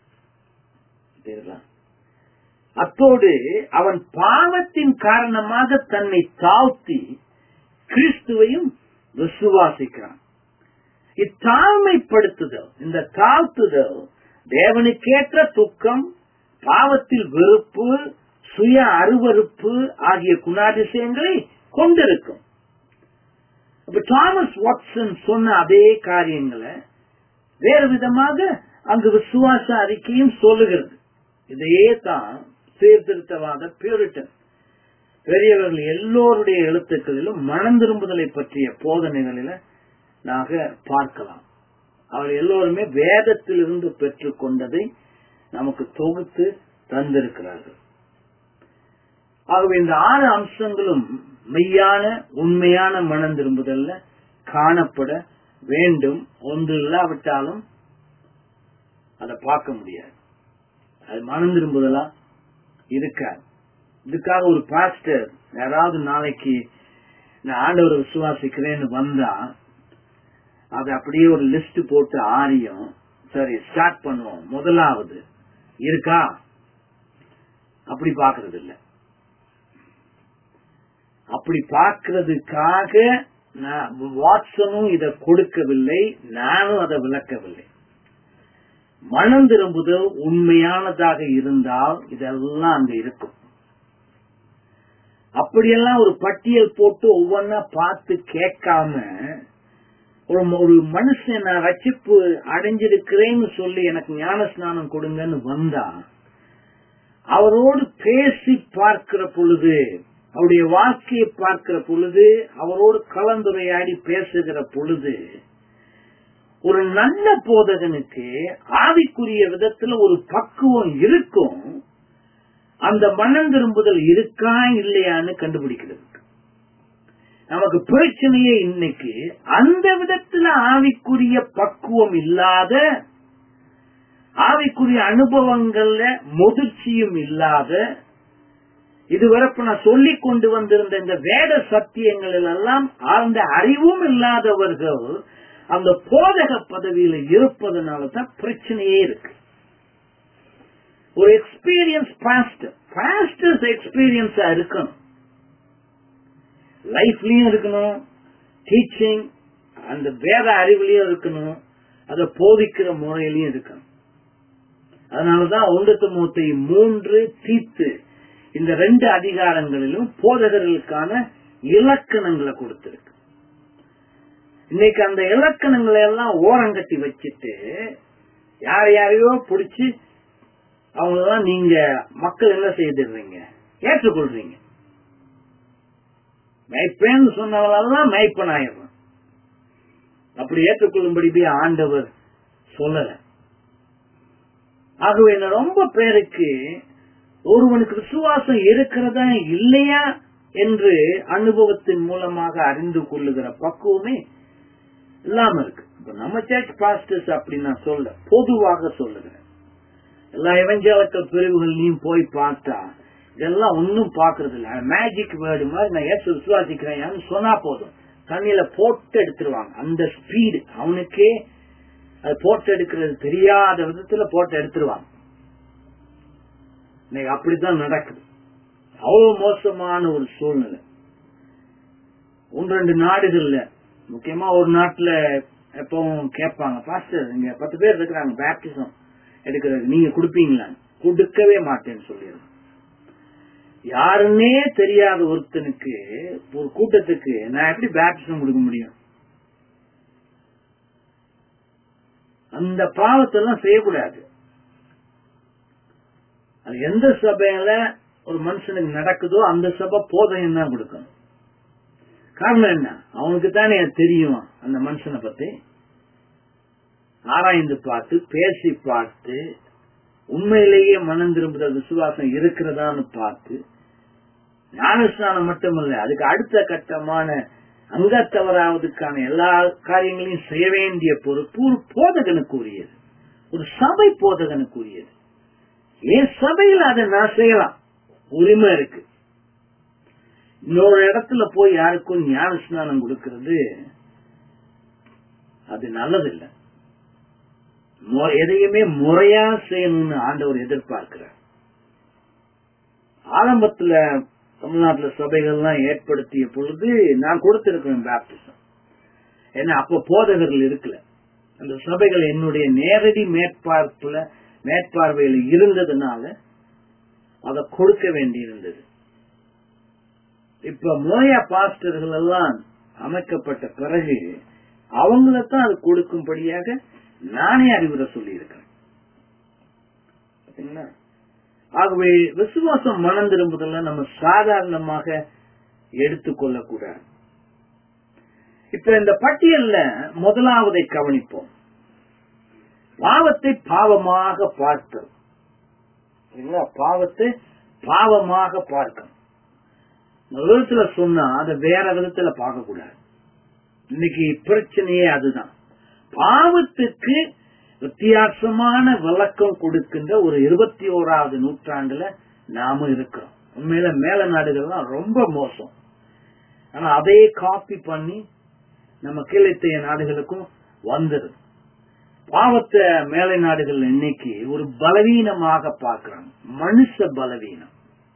அத்தோடு அவன் பாவத்தின் காரணமாக தன்னை தாழ்த்தி கிறிஸ்துவையும் விசுவாசிக்கிறான் இத்தாழ்மைப்படுத்துதல் இந்த தாழ்த்துதல் தேவனுக்கேற்ற துக்கம் பாவத்தில் வெறுப்பு சுய அருவறுப்பு ஆகிய குணாதிசயங்களை கொண்டிருக்கும் அப்ப தாமஸ் வாட்சன் சொன்ன அதே காரியங்களை வேறு விதமாக அங்கு விசுவாச அறிக்கையும் சொல்லுகிறது இதையே தான் சீர்திருத்தவாத பியூரிட்டன் பெரியவர்கள் எல்லோருடைய எழுத்துக்களிலும் மனம் திரும்புதலை பற்றிய போதனைகளில நாக பார்க்கலாம் அவர் எல்லோருமே வேதத்திலிருந்து பெற்றுக் கொண்டதை நமக்கு தொகுத்து தந்திருக்கிறார்கள் ஆகவே இந்த ஆறு அம்சங்களும் மெய்யான உண்மையான மனம் திரும்புதல்ல காணப்பட வேண்டும் ஒன்று இல்லாவிட்டாலும் அதை பார்க்க முடியாது அது மனம் திரும்புதலா இருக்காது இதுக்காக ஒரு பாஸ்டர் யாராவது நாளைக்கு நான் ஆண்டவரை விசுவாசிக்கிறேன்னு வந்தா அது அப்படியே ஒரு லிஸ்ட் போட்டு ஆரியம் சரி ஸ்டார்ட் பண்ணுவோம் முதலாவது இருக்கா அப்படி பாக்குறது இல்ல அப்படி பார்க்கறதுக்காக நான் வாட்சனும் இதை கொடுக்கவில்லை நானும் அதை விளக்கவில்லை மனம் திரும்புதல் உண்மையானதாக இருந்தால் இதெல்லாம் அங்க இருக்கும் அப்படியெல்லாம் ஒரு பட்டியல் போட்டு ஒவ்வொன்னா பார்த்து கேட்காம ஒரு ஒரு மனுஷன் நான் ரட்சிப்பு அடைஞ்சிருக்கிறேன்னு சொல்லி எனக்கு ஞான ஸ்நானம் கொடுங்கன்னு வந்தா அவரோடு பேசி பார்க்கிற பொழுது அவருடைய வாழ்க்கையை பார்க்கிற பொழுது அவரோடு கலந்துரையாடி பேசுகிற பொழுது ஒரு நல்ல போதகனுக்கு ஆவிக்குரிய விதத்துல ஒரு பக்குவம் இருக்கும் அந்த மனம் திரும்புதல் இருக்கா இல்லையான்னு கண்டுபிடிக்கிறது நமக்கு பிரச்சனையே இன்னைக்கு அந்த விதத்துல ஆவிக்குரிய பக்குவம் இல்லாத ஆவிக்குரிய அனுபவங்கள்ல முதிர்ச்சியும் இல்லாத இதுவரை நான் சொல்லி கொண்டு வந்திருந்த இந்த வேத சத்தியங்களில் எல்லாம் ஆழ்ந்த அறிவும் இல்லாதவர்கள் அந்த போதக பதவியில இருப்பதனால தான் பிரச்சனையே இருக்கு ஒரு எக்ஸ்பீரியன்ஸ் பாஸ்டர் பாஸ்டர்ஸ் எக்ஸ்பீரியன்ஸா இருக்கணும் லைஃப்லயும் இருக்கணும் டீச்சிங் அந்த வேத அறிவுலயும் இருக்கணும் அதை போதிக்கிற முறையிலையும் இருக்கணும் அதனாலதான் ஒன்று மூத்தை மூன்று தீத்து இந்த ரெண்டு அதிகாரங்களிலும் போதகர்களுக்கான இலக்கணங்களை கொடுத்திருக்கு இன்னைக்கு அந்த இலக்கணங்களை எல்லாம் ஓரங்கட்டி வச்சுட்டு யார் யாரையோ பிடிச்சி அவங்களெல்லாம் நீங்க மக்கள் என்ன செய்திடுறீங்க ஏற்றுக்கொள்றீங்க மைப்பேன்னு சொன்னவங்களெல்லாம் மைப்பன் ஆயிடுறான் அப்படி ஏற்றுக்கொள்ளும்படி ஆண்டவர் சொல்லல ஆகவே ரொம்ப பேருக்கு ஒருவனுக்கு விசுவாசம் இருக்கிறதா இல்லையா என்று அனுபவத்தின் மூலமாக அறிந்து கொள்ளுகிற பக்குவமே இல்லாம இருக்கு இப்ப நம்ம சர்ச் பாஸ்டர்ஸ் அப்படி நான் சொல்ல பொதுவாக சொல்லுகிறேன் எல்லா எவஞ்சலிக்கல் பிரிவுகள்லையும் போய் பார்த்தா இதெல்லாம் ஒன்னும் பாக்குறது இல்ல மேஜிக் வேர்டு மாதிரி நான் ஏசு விசுவாசிக்கிறேன் சொன்னா போதும் தண்ணியில போட்டு எடுத்துருவாங்க அந்த ஸ்பீடு அவனுக்கே அது போட்டு எடுக்கிறது தெரியாத விதத்துல போட்டு எடுத்துருவாங்க இன்னைக்கு அப்படித்தான் நடக்குது அவ்வளவு மோசமான ஒரு சூழ்நிலை ஒன்று ரெண்டு நாடுகள்ல முக்கியமா ஒரு நாட்டுல எப்பவும் கேட்பாங்க பாஸ்டர் இங்க பத்து பேர் இருக்கிறாங்க பேப்டிசம் எடுக்கிறது நீங்க கொடுப்பீங்களா கொடுக்கவே மாட்டேன்னு சொல்லிடுறோம் யாருன்னே தெரியாத ஒருத்தனுக்கு ஒரு கூட்டத்துக்கு நான் எப்படி பேப்டிசம் கொடுக்க முடியும் அந்த பாவத்தெல்லாம் செய்யக்கூடாது அது எந்த சபையில ஒரு மனுஷனுக்கு நடக்குதோ அந்த சபை போதையும் தான் கொடுக்கணும் காரணம் என்ன அவனுக்கு தானே தெரியும் அந்த மனுஷனை பத்தி ஆராய்ந்து பார்த்து பேசி பார்த்து உண்மையிலேயே மனம் திரும்புத விசுவாசம் இருக்கிறதான்னு பார்த்து ஞானஸ்நானம் மட்டுமல்ல அதுக்கு அடுத்த கட்டமான அங்கத்தவராவதுக்கான எல்லா காரியங்களையும் செய்ய வேண்டிய பொறுப்பு ஒரு போதகனுக்கு உரியது ஒரு சபை போதகனுக்கு உரியது என் சபையில் அதை நான் செய்யலாம் உரிமை இருக்கு இன்னொரு இடத்துல போய் யாருக்கும் ஞான ஸ்நானம் கொடுக்கிறது அது நல்லதில்லை எதையுமே முறையா செய்யணும்னு ஆண்டவர் எதிர்பார்க்கிறார் ஆரம்பத்துல தமிழ்நாட்டுல சபைகள்லாம் ஏற்படுத்திய பொழுது நான் கொடுத்திருக்கிறேன் பேப்டிசம் ஏன்னா அப்ப போதகர்கள் இருக்கல அந்த சபைகள் என்னுடைய நேரடி மேற்பார்ப்புல மேற்பார்வையில் இருந்ததுனால அதை கொடுக்க வேண்டி இருந்தது இப்ப மோயா பாஸ்டர்கள் எல்லாம் அமைக்கப்பட்ட பிறகு அவங்களத்தான் அது கொடுக்கும்படியாக நானே அறிவுரை சொல்லி இருக்கிறேன் ஆகவே விசுவாசம் மனம் திரும்புதல்ல நம்ம சாதாரணமாக எடுத்துக்கொள்ள கூடாது இப்ப இந்த பட்டியல்ல முதலாவதை கவனிப்போம் பாவத்தை பாவமாக பார்த்தல் பாவத்தை பாவமாக பார்க்கணும் விதத்துல சொன்னா அதை வேற விதத்துல பார்க்க கூடாது இன்னைக்கு பிரச்சனையே அதுதான் பாவத்துக்கு வித்தியாசமான விளக்கம் கொடுக்கின்ற ஒரு இருபத்தி ஓராவது நூற்றாண்டுல நாம இருக்கிறோம் உண்மையில மேல நாடுகள்லாம் ரொம்ப மோசம் ஆனா அதையே காப்பி பண்ணி நம்ம கீழைத்தைய நாடுகளுக்கும் வந்துடுது பாவத்தை மேலை நாடுகள் இன்னைக்கு ஒரு பலவீனமாக பார்க்கிறாங்க மனுஷ பலவீனம்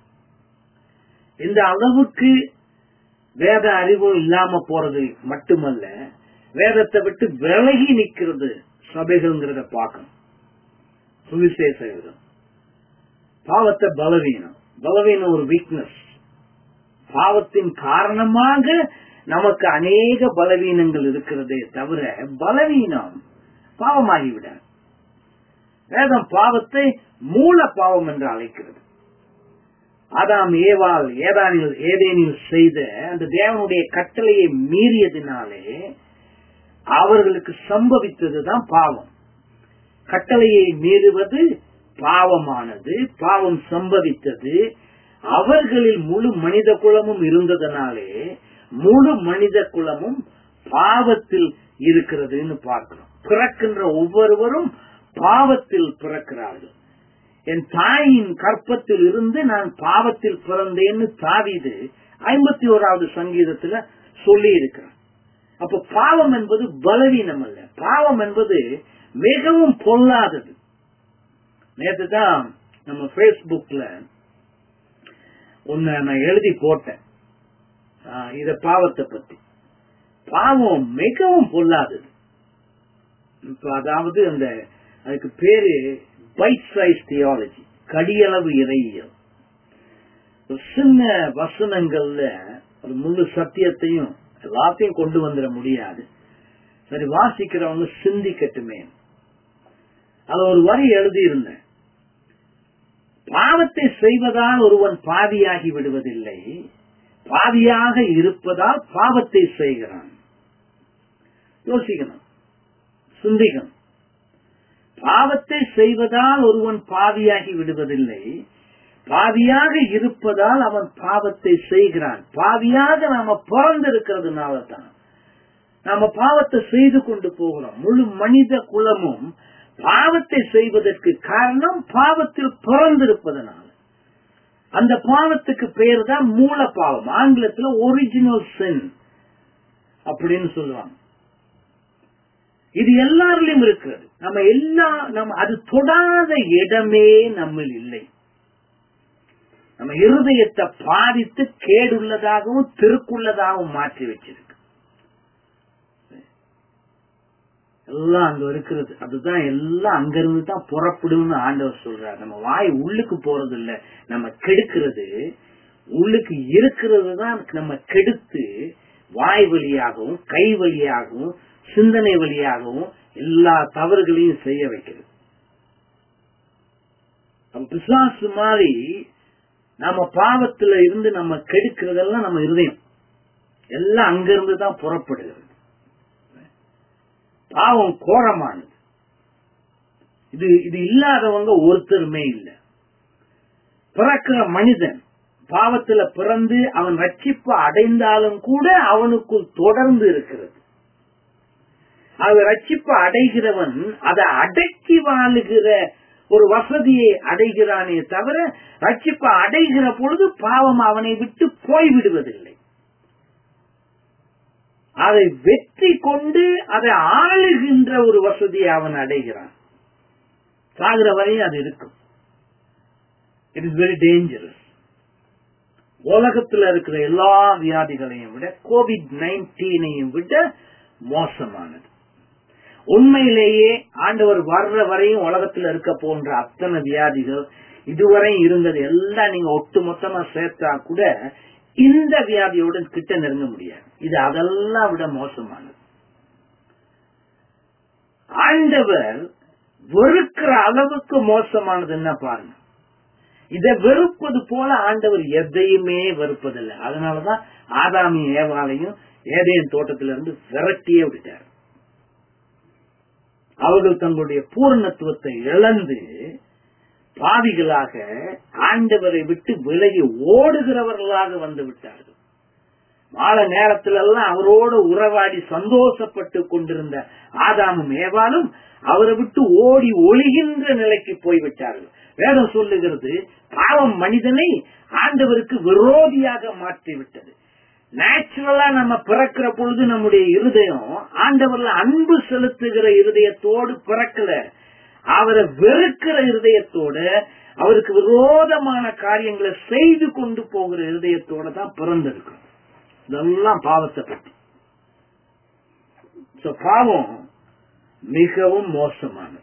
இந்த அளவுக்கு வேத அறிவு இல்லாம போறது மட்டுமல்ல வேதத்தை விட்டு விலகி நிக்கிறது சபைகள்ங்கிறத பார்க்கணும் சுவிசேஷ யுகம் பாவத்தை பலவீனம் பலவீனம் ஒரு வீக்னஸ் பாவத்தின் காரணமாக நமக்கு அநேக பலவீனங்கள் இருக்கிறதே தவிர பலவீனம் பாவமாகிவிட வேதம் பாவத்தை மூல பாவம் என்று அழைக்கிறது ஆதாம் ஏவால் ஏதானில் ஏதேனில் செய்த அந்த தேவனுடைய கட்டளையை மீறியதினாலே அவர்களுக்கு சம்பவித்ததுதான் பாவம் கட்டளையை மீறுவது பாவமானது பாவம் சம்பவித்தது அவர்களில் முழு மனித குலமும் இருந்ததனாலே முழு மனித குலமும் பாவத்தில் இருக்கிறதுன்னு பார்க்கிறோம் பிறக்கின்ற ஒவ்வொருவரும் பாவத்தில் பிறக்கிறார்கள் என் தாயின் கற்பத்தில் இருந்து நான் பாவத்தில் பிறந்தேன்னு தாவிது ஐம்பத்தி ஓராவது சங்கீதத்துல சொல்லி இருக்கிறான் அப்ப பாவம் என்பது பலவீனம் அல்ல பாவம் என்பது மிகவும் பொல்லாதது நேற்று தான் நம்ம பேஸ்புக்ல ஒன்னு நான் எழுதி போட்டேன் இத பாவத்தை பத்தி பாவம் மிகவும் பொல்லாதது இப்ப அதாவது அந்த அதுக்கு பேரு பைட் சைஸ் தியாலஜி கடியளவு இறையியல் ஒரு சின்ன வசனங்கள்ல ஒரு முழு சத்தியத்தையும் எல்லாத்தையும் கொண்டு வந்துட முடியாது சரி வாசிக்கிறவங்க சிந்திக்கட்டுமே அது ஒரு வரி எழுதியிருந்தேன் பாவத்தை செய்வதால் ஒருவன் பாவியாகி விடுவதில்லை பாவியாக இருப்பதால் பாவத்தை செய்கிறான் யோசிக்கணும் சிந்திக்கணும் பாவத்தை செய்வதால் ஒருவன் பாவியாகி விடுவதில்லை பாவியாக இருப்பதால் அவன் பாவத்தை செய்கிறான் பாவியாக நாம பிறந்திருக்கிறதுனால தான் நாம பாவத்தை செய்து கொண்டு போகிறோம் முழு மனித குலமும் பாவத்தை செய்வதற்கு காரணம் பாவத்தில் பிறந்திருப்பதனால அந்த பாவத்துக்கு பெயர் தான் மூல பாவம் ஆங்கிலத்தில் ஒரிஜினல் சென் அப்படின்னு சொல்லுவாங்க இது எல்லாரிலும் இருக்கிறது நம்ம எல்லா நம்ம அது தொடாத இடமே நம்ம இல்லை நம்ம இருதயத்தை பாதித்து கேடுள்ளதாகவும் திருக்குள்ளதாகவும் மாற்றி வச்சிருக்கு எல்லாம் அங்க இருக்கிறது அதுதான் எல்லாம் அங்கிருந்து தான் புறப்படும்னு ஆண்டவர் சொல்றாரு நம்ம வாய் உள்ளுக்கு போறது இல்ல நம்ம கெடுக்கிறது உள்ளுக்கு இருக்கிறது தான் நம்ம கெடுத்து வாய் வழியாகவும் கை வழியாகவும் சிந்தனை வழியாகவும் எல்லா தவறுகளையும் செய்ய வைக்கிறது பிசாசு மாதிரி நம்ம பாவத்துல இருந்து நம்ம கெடுக்கிறதெல்லாம் நம்ம இருதயம் எல்லாம் அங்கிருந்து தான் புறப்படுகிறது பாவம் கோரமானது இது இது இல்லாதவங்க ஒருத்தருமே இல்லை பிறக்கிற மனிதன் பாவத்துல பிறந்து அவன் ரட்சிப்பு அடைந்தாலும் கூட அவனுக்குள் தொடர்ந்து இருக்கிறது அவன் ரட்சிப்பு அடைகிறவன் அதை அடக்கி வாழுகிற ஒரு வசதியை அடைகிறானே தவிர ரட்சிப்பு அடைகிற பொழுது பாவம் அவனை விட்டு போய்விடுவதில்லை அதை வெற்றி கொண்டு அதை ஆளுகின்ற ஒரு வசதியை அவன் அடைகிறான் சாகிற வரையும் அது இருக்கும் இட் இஸ் வெரி டேஞ்சரஸ் உலகத்தில் இருக்கிற எல்லா வியாதிகளையும் விட கோவிட் நைன்டீனையும் விட மோசமானது உண்மையிலேயே ஆண்டவர் வர்ற வரையும் உலகத்தில் இருக்க போன்ற அத்தனை வியாதிகள் இதுவரை இருந்தது எல்லாம் நீங்க ஒட்டு மொத்தமா சேர்த்தா கூட இந்த வியாதியோட கிட்ட நெருங்க முடியாது இது அதெல்லாம் விட மோசமானது ஆண்டவர் வெறுக்கிற அளவுக்கு மோசமானது என்ன பாருங்க இதை வெறுப்பது போல ஆண்டவர் எதையுமே வெறுப்பதில்லை அதனாலதான் ஆதாமி ஏவாலையும் ஏதேன் தோட்டத்திலிருந்து விரட்டியே விட்டார் அவர்கள் தங்களுடைய பூர்ணத்துவத்தை இழந்து பாவிகளாக ஆண்டவரை விட்டு விலகி ஓடுகிறவர்களாக வந்து விட்டார்கள் மாலை நேரத்துல எல்லாம் அவரோடு உறவாடி சந்தோஷப்பட்டு கொண்டிருந்த ஆதாமும் ஏவாலும் அவரை விட்டு ஓடி ஒளிகின்ற நிலைக்கு போய்விட்டார்கள் வேதம் சொல்லுகிறது பாவம் மனிதனை ஆண்டவருக்கு விரோதியாக மாற்றிவிட்டது நேச்சுரலா நம்ம பிறக்கிற பொழுது நம்முடைய இருதயம் ஆண்டவர்ல அன்பு செலுத்துகிற இருதயத்தோடு பிறக்கல அவரை வெறுக்கிற இருதயத்தோட அவருக்கு விரோதமான காரியங்களை செய்து கொண்டு போகிற இருதயத்தோட தான் பிறந்திருக்கும் இதெல்லாம் பாவத்தை பற்றி பாவம் மிகவும் மோசமானது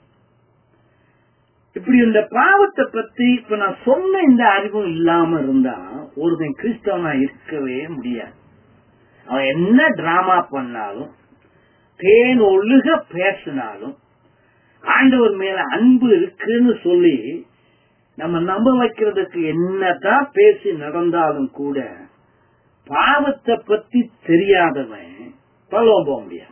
இப்படி இந்த பாவத்தை பத்தி இப்ப நான் சொன்ன இந்த அறிவும் இல்லாம இருந்தா ஒருத்தன் கிறிஸ்தவனா இருக்கவே முடியாது அவன் என்ன டிராமா பண்ணாலும் தேன் ஒழுக பேசினாலும் ஆண்டவர் மேல அன்பு இருக்குன்னு சொல்லி நம்ம நம்ப வைக்கிறதுக்கு என்னதான் பேசி நடந்தாலும் கூட பாவத்தை பத்தி தெரியாதவன் பல்லவம் போக முடியாது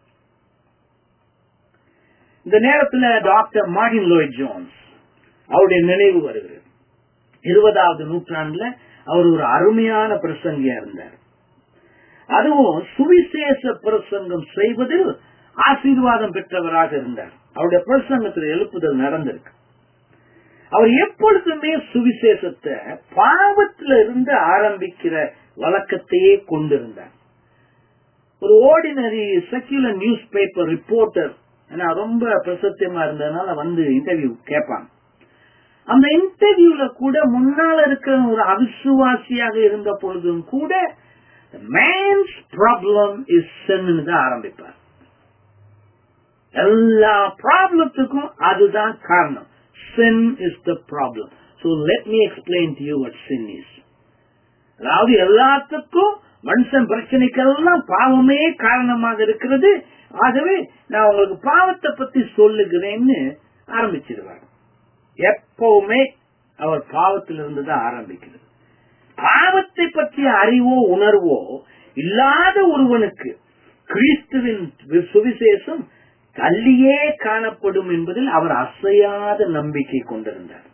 இந்த நேரத்துல டாக்டர் மார்டின் லோய் ஜோன்ஸ் அவருடைய நினைவு வருகிறது இருபதாவது நூற்றாண்டுல அவர் ஒரு அருமையான பிரசங்கியா இருந்தார் அதுவும் சுவிசேஷ பிரசங்கம் செய்வதில் ஆசீர்வாதம் பெற்றவராக இருந்தார் அவருடைய பிரசங்கத்தில் எழுப்புதல் நடந்திருக்கு அவர் எப்பொழுதுமே சுவிசேஷத்தை பாவத்துல இருந்து ஆரம்பிக்கிற வழக்கத்தையே கொண்டிருந்தார் ஒரு ordinary secular newspaper reporter ஏன்னா ரொம்ப பிரசத்தியமா இருந்ததுனால வந்து இன்டர்வியூ கேட்பாங்க அந்த இன்டர்வியூல கூட முன்னால இருக்கிற ஒரு அவிசுவாசியாக இருந்த பொழுதும் கூட மேன்ஸ் ப்ராப்ளம் இஸ் தான் ஆரம்பிப்பார் எல்லா ப்ராப்ளத்துக்கும் அதுதான் காரணம் sin is the problem so let me explain to you what sin is அதாவது எல்லாத்துக்கும் மனுஷன் பிரச்சனைக்கெல்லாம் பாவமே காரணமாக இருக்கிறது ஆகவே நான் உங்களுக்கு பாவத்தை பத்தி சொல்லுகிறேன்னு ஆரம்பிச்சிருவார் எப்பவுமே அவர் பாவத்திலிருந்து தான் ஆரம்பிக்கிறது பாவத்தை பற்றிய அறிவோ உணர்வோ இல்லாத ஒருவனுக்கு கிறிஸ்துவின் சுவிசேஷம் தள்ளியே காணப்படும் என்பதில் அவர் அசையாத நம்பிக்கை கொண்டிருந்தார்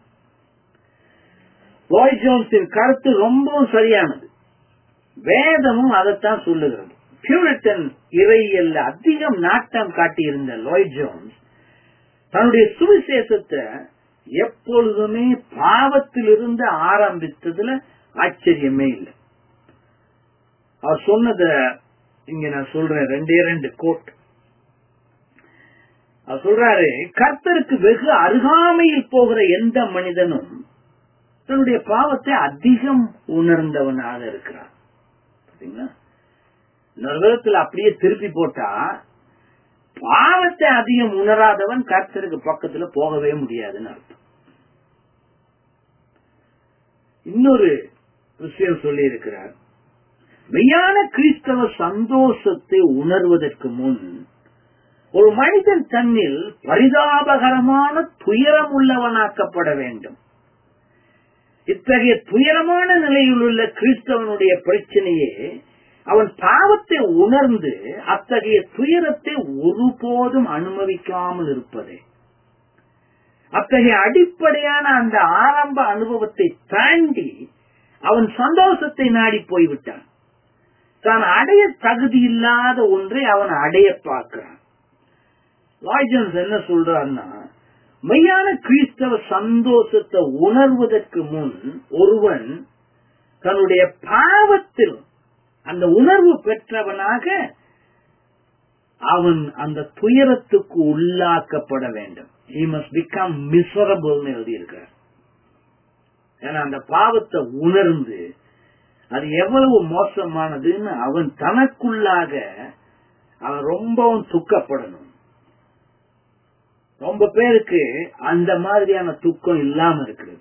லாய் ஜோன்ஸின் கருத்து ரொம்பவும் சரியானது வேதமும் அதைத்தான் சொல்லுகிறது பியூரிட்டன் இறையல்ல அதிகம் நாட்டம் காட்டியிருந்த லாய் ஜோன்ஸ் தன்னுடைய சுவிசேஷத்தை எப்பொழுதுமே பாவத்திலிருந்து ஆரம்பித்ததுல ஆச்சரியமே இல்லை அவர் சொன்னத இங்க நான் சொல்றேன் ரெண்டே ரெண்டு கோட் அவர் சொல்றாரு கர்த்தருக்கு வெகு அருகாமையில் போகிற எந்த மனிதனும் தன்னுடைய பாவத்தை அதிகம் உணர்ந்தவனாக இருக்கிறான் பாத்தீங்களா இன்னொரு விதத்தில் அப்படியே திருப்பி போட்டா பாவத்தை அதிகம் உணராதவன் கர்த்தருக்கு பக்கத்துல போகவே முடியாதுன்னு அர்த்தம் இன்னொரு விஷயம் சொல்லி இருக்கிறார் மெய்யான கிறிஸ்தவ சந்தோஷத்தை உணர்வதற்கு முன் ஒரு மனிதன் தன்னில் பரிதாபகரமான துயரம் உள்ளவனாக்கப்பட வேண்டும் இத்தகைய துயரமான நிலையில் உள்ள கிறிஸ்தவனுடைய பிரச்சனையே அவன் பாவத்தை உணர்ந்து அத்தகைய துயரத்தை ஒருபோதும் அனுமதிக்காமல் இருப்பதே அத்தகைய அடிப்படையான அந்த ஆரம்ப அனுபவத்தை தாண்டி அவன் சந்தோஷத்தை நாடி போய்விட்டான் தான் அடைய தகுதி இல்லாத ஒன்றை அவன் அடைய பார்க்கிறான் லாய்ஜன்ஸ் என்ன சொல்றான்னா மெய்யான கிறிஸ்தவ சந்தோஷத்தை உணர்வதற்கு முன் ஒருவன் தன்னுடைய பாவத்தில் அந்த உணர்வு பெற்றவனாக அவன் அந்த துயரத்துக்கு உள்ளாக்கப்பட வேண்டும் ஹி மஸ்ட் பிகம் மிசரபிள் எழுதியிருக்கிறார் ஏன்னா அந்த பாவத்தை உணர்ந்து அது எவ்வளவு மோசமானதுன்னு அவன் தனக்குள்ளாக அவன் ரொம்பவும் துக்கப்படணும் ரொம்ப பேருக்கு அந்த மாதிரியான துக்கம் இல்லாம இருக்கிறது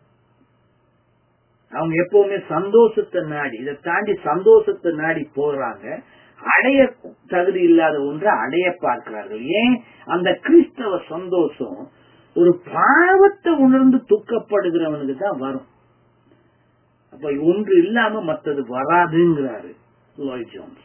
அவங்க எப்பவுமே சந்தோஷத்தை நாடி இதை தாண்டி சந்தோஷத்தை நாடி போறாங்க அடைய தகுதி இல்லாத ஒன்றை அடைய பார்க்கிறார்கள் ஏன் அந்த கிறிஸ்தவ சந்தோஷம் ஒரு பாவத்தை உணர்ந்து துக்கப்படுகிறவனுக்கு தான் வரும் அப்ப ஒன்று இல்லாம மற்றது வராதுங்கிறாரு லாய் ஜோன்ஸ்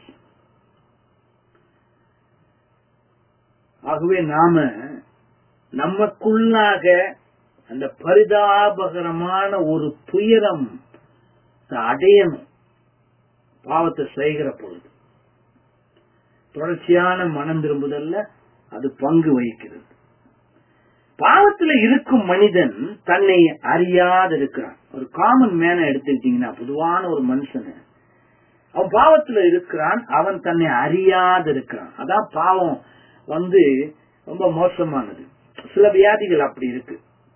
ஆகவே நாம நமக்குள்ளாக அந்த பரிதாபகரமான ஒரு துயரம் அடையணும் பாவத்தை செய்கிற பொழுது தொடர்ச்சியான மனம் திரும்புதல்ல அது பங்கு வகிக்கிறது பாவத்துல இருக்கும் மனிதன் தன்னை அறியாது இருக்கிறான் ஒரு காமன் மேன எடுத்துக்கிட்டீங்கன்னா பொதுவான ஒரு மனுஷனு அவன் பாவத்துல இருக்கிறான் அவன் தன்னை அறியாது இருக்கிறான் அதான் பாவம் வந்து ரொம்ப மோசமானது சில வியாதிகள் அப்படி இருக்கு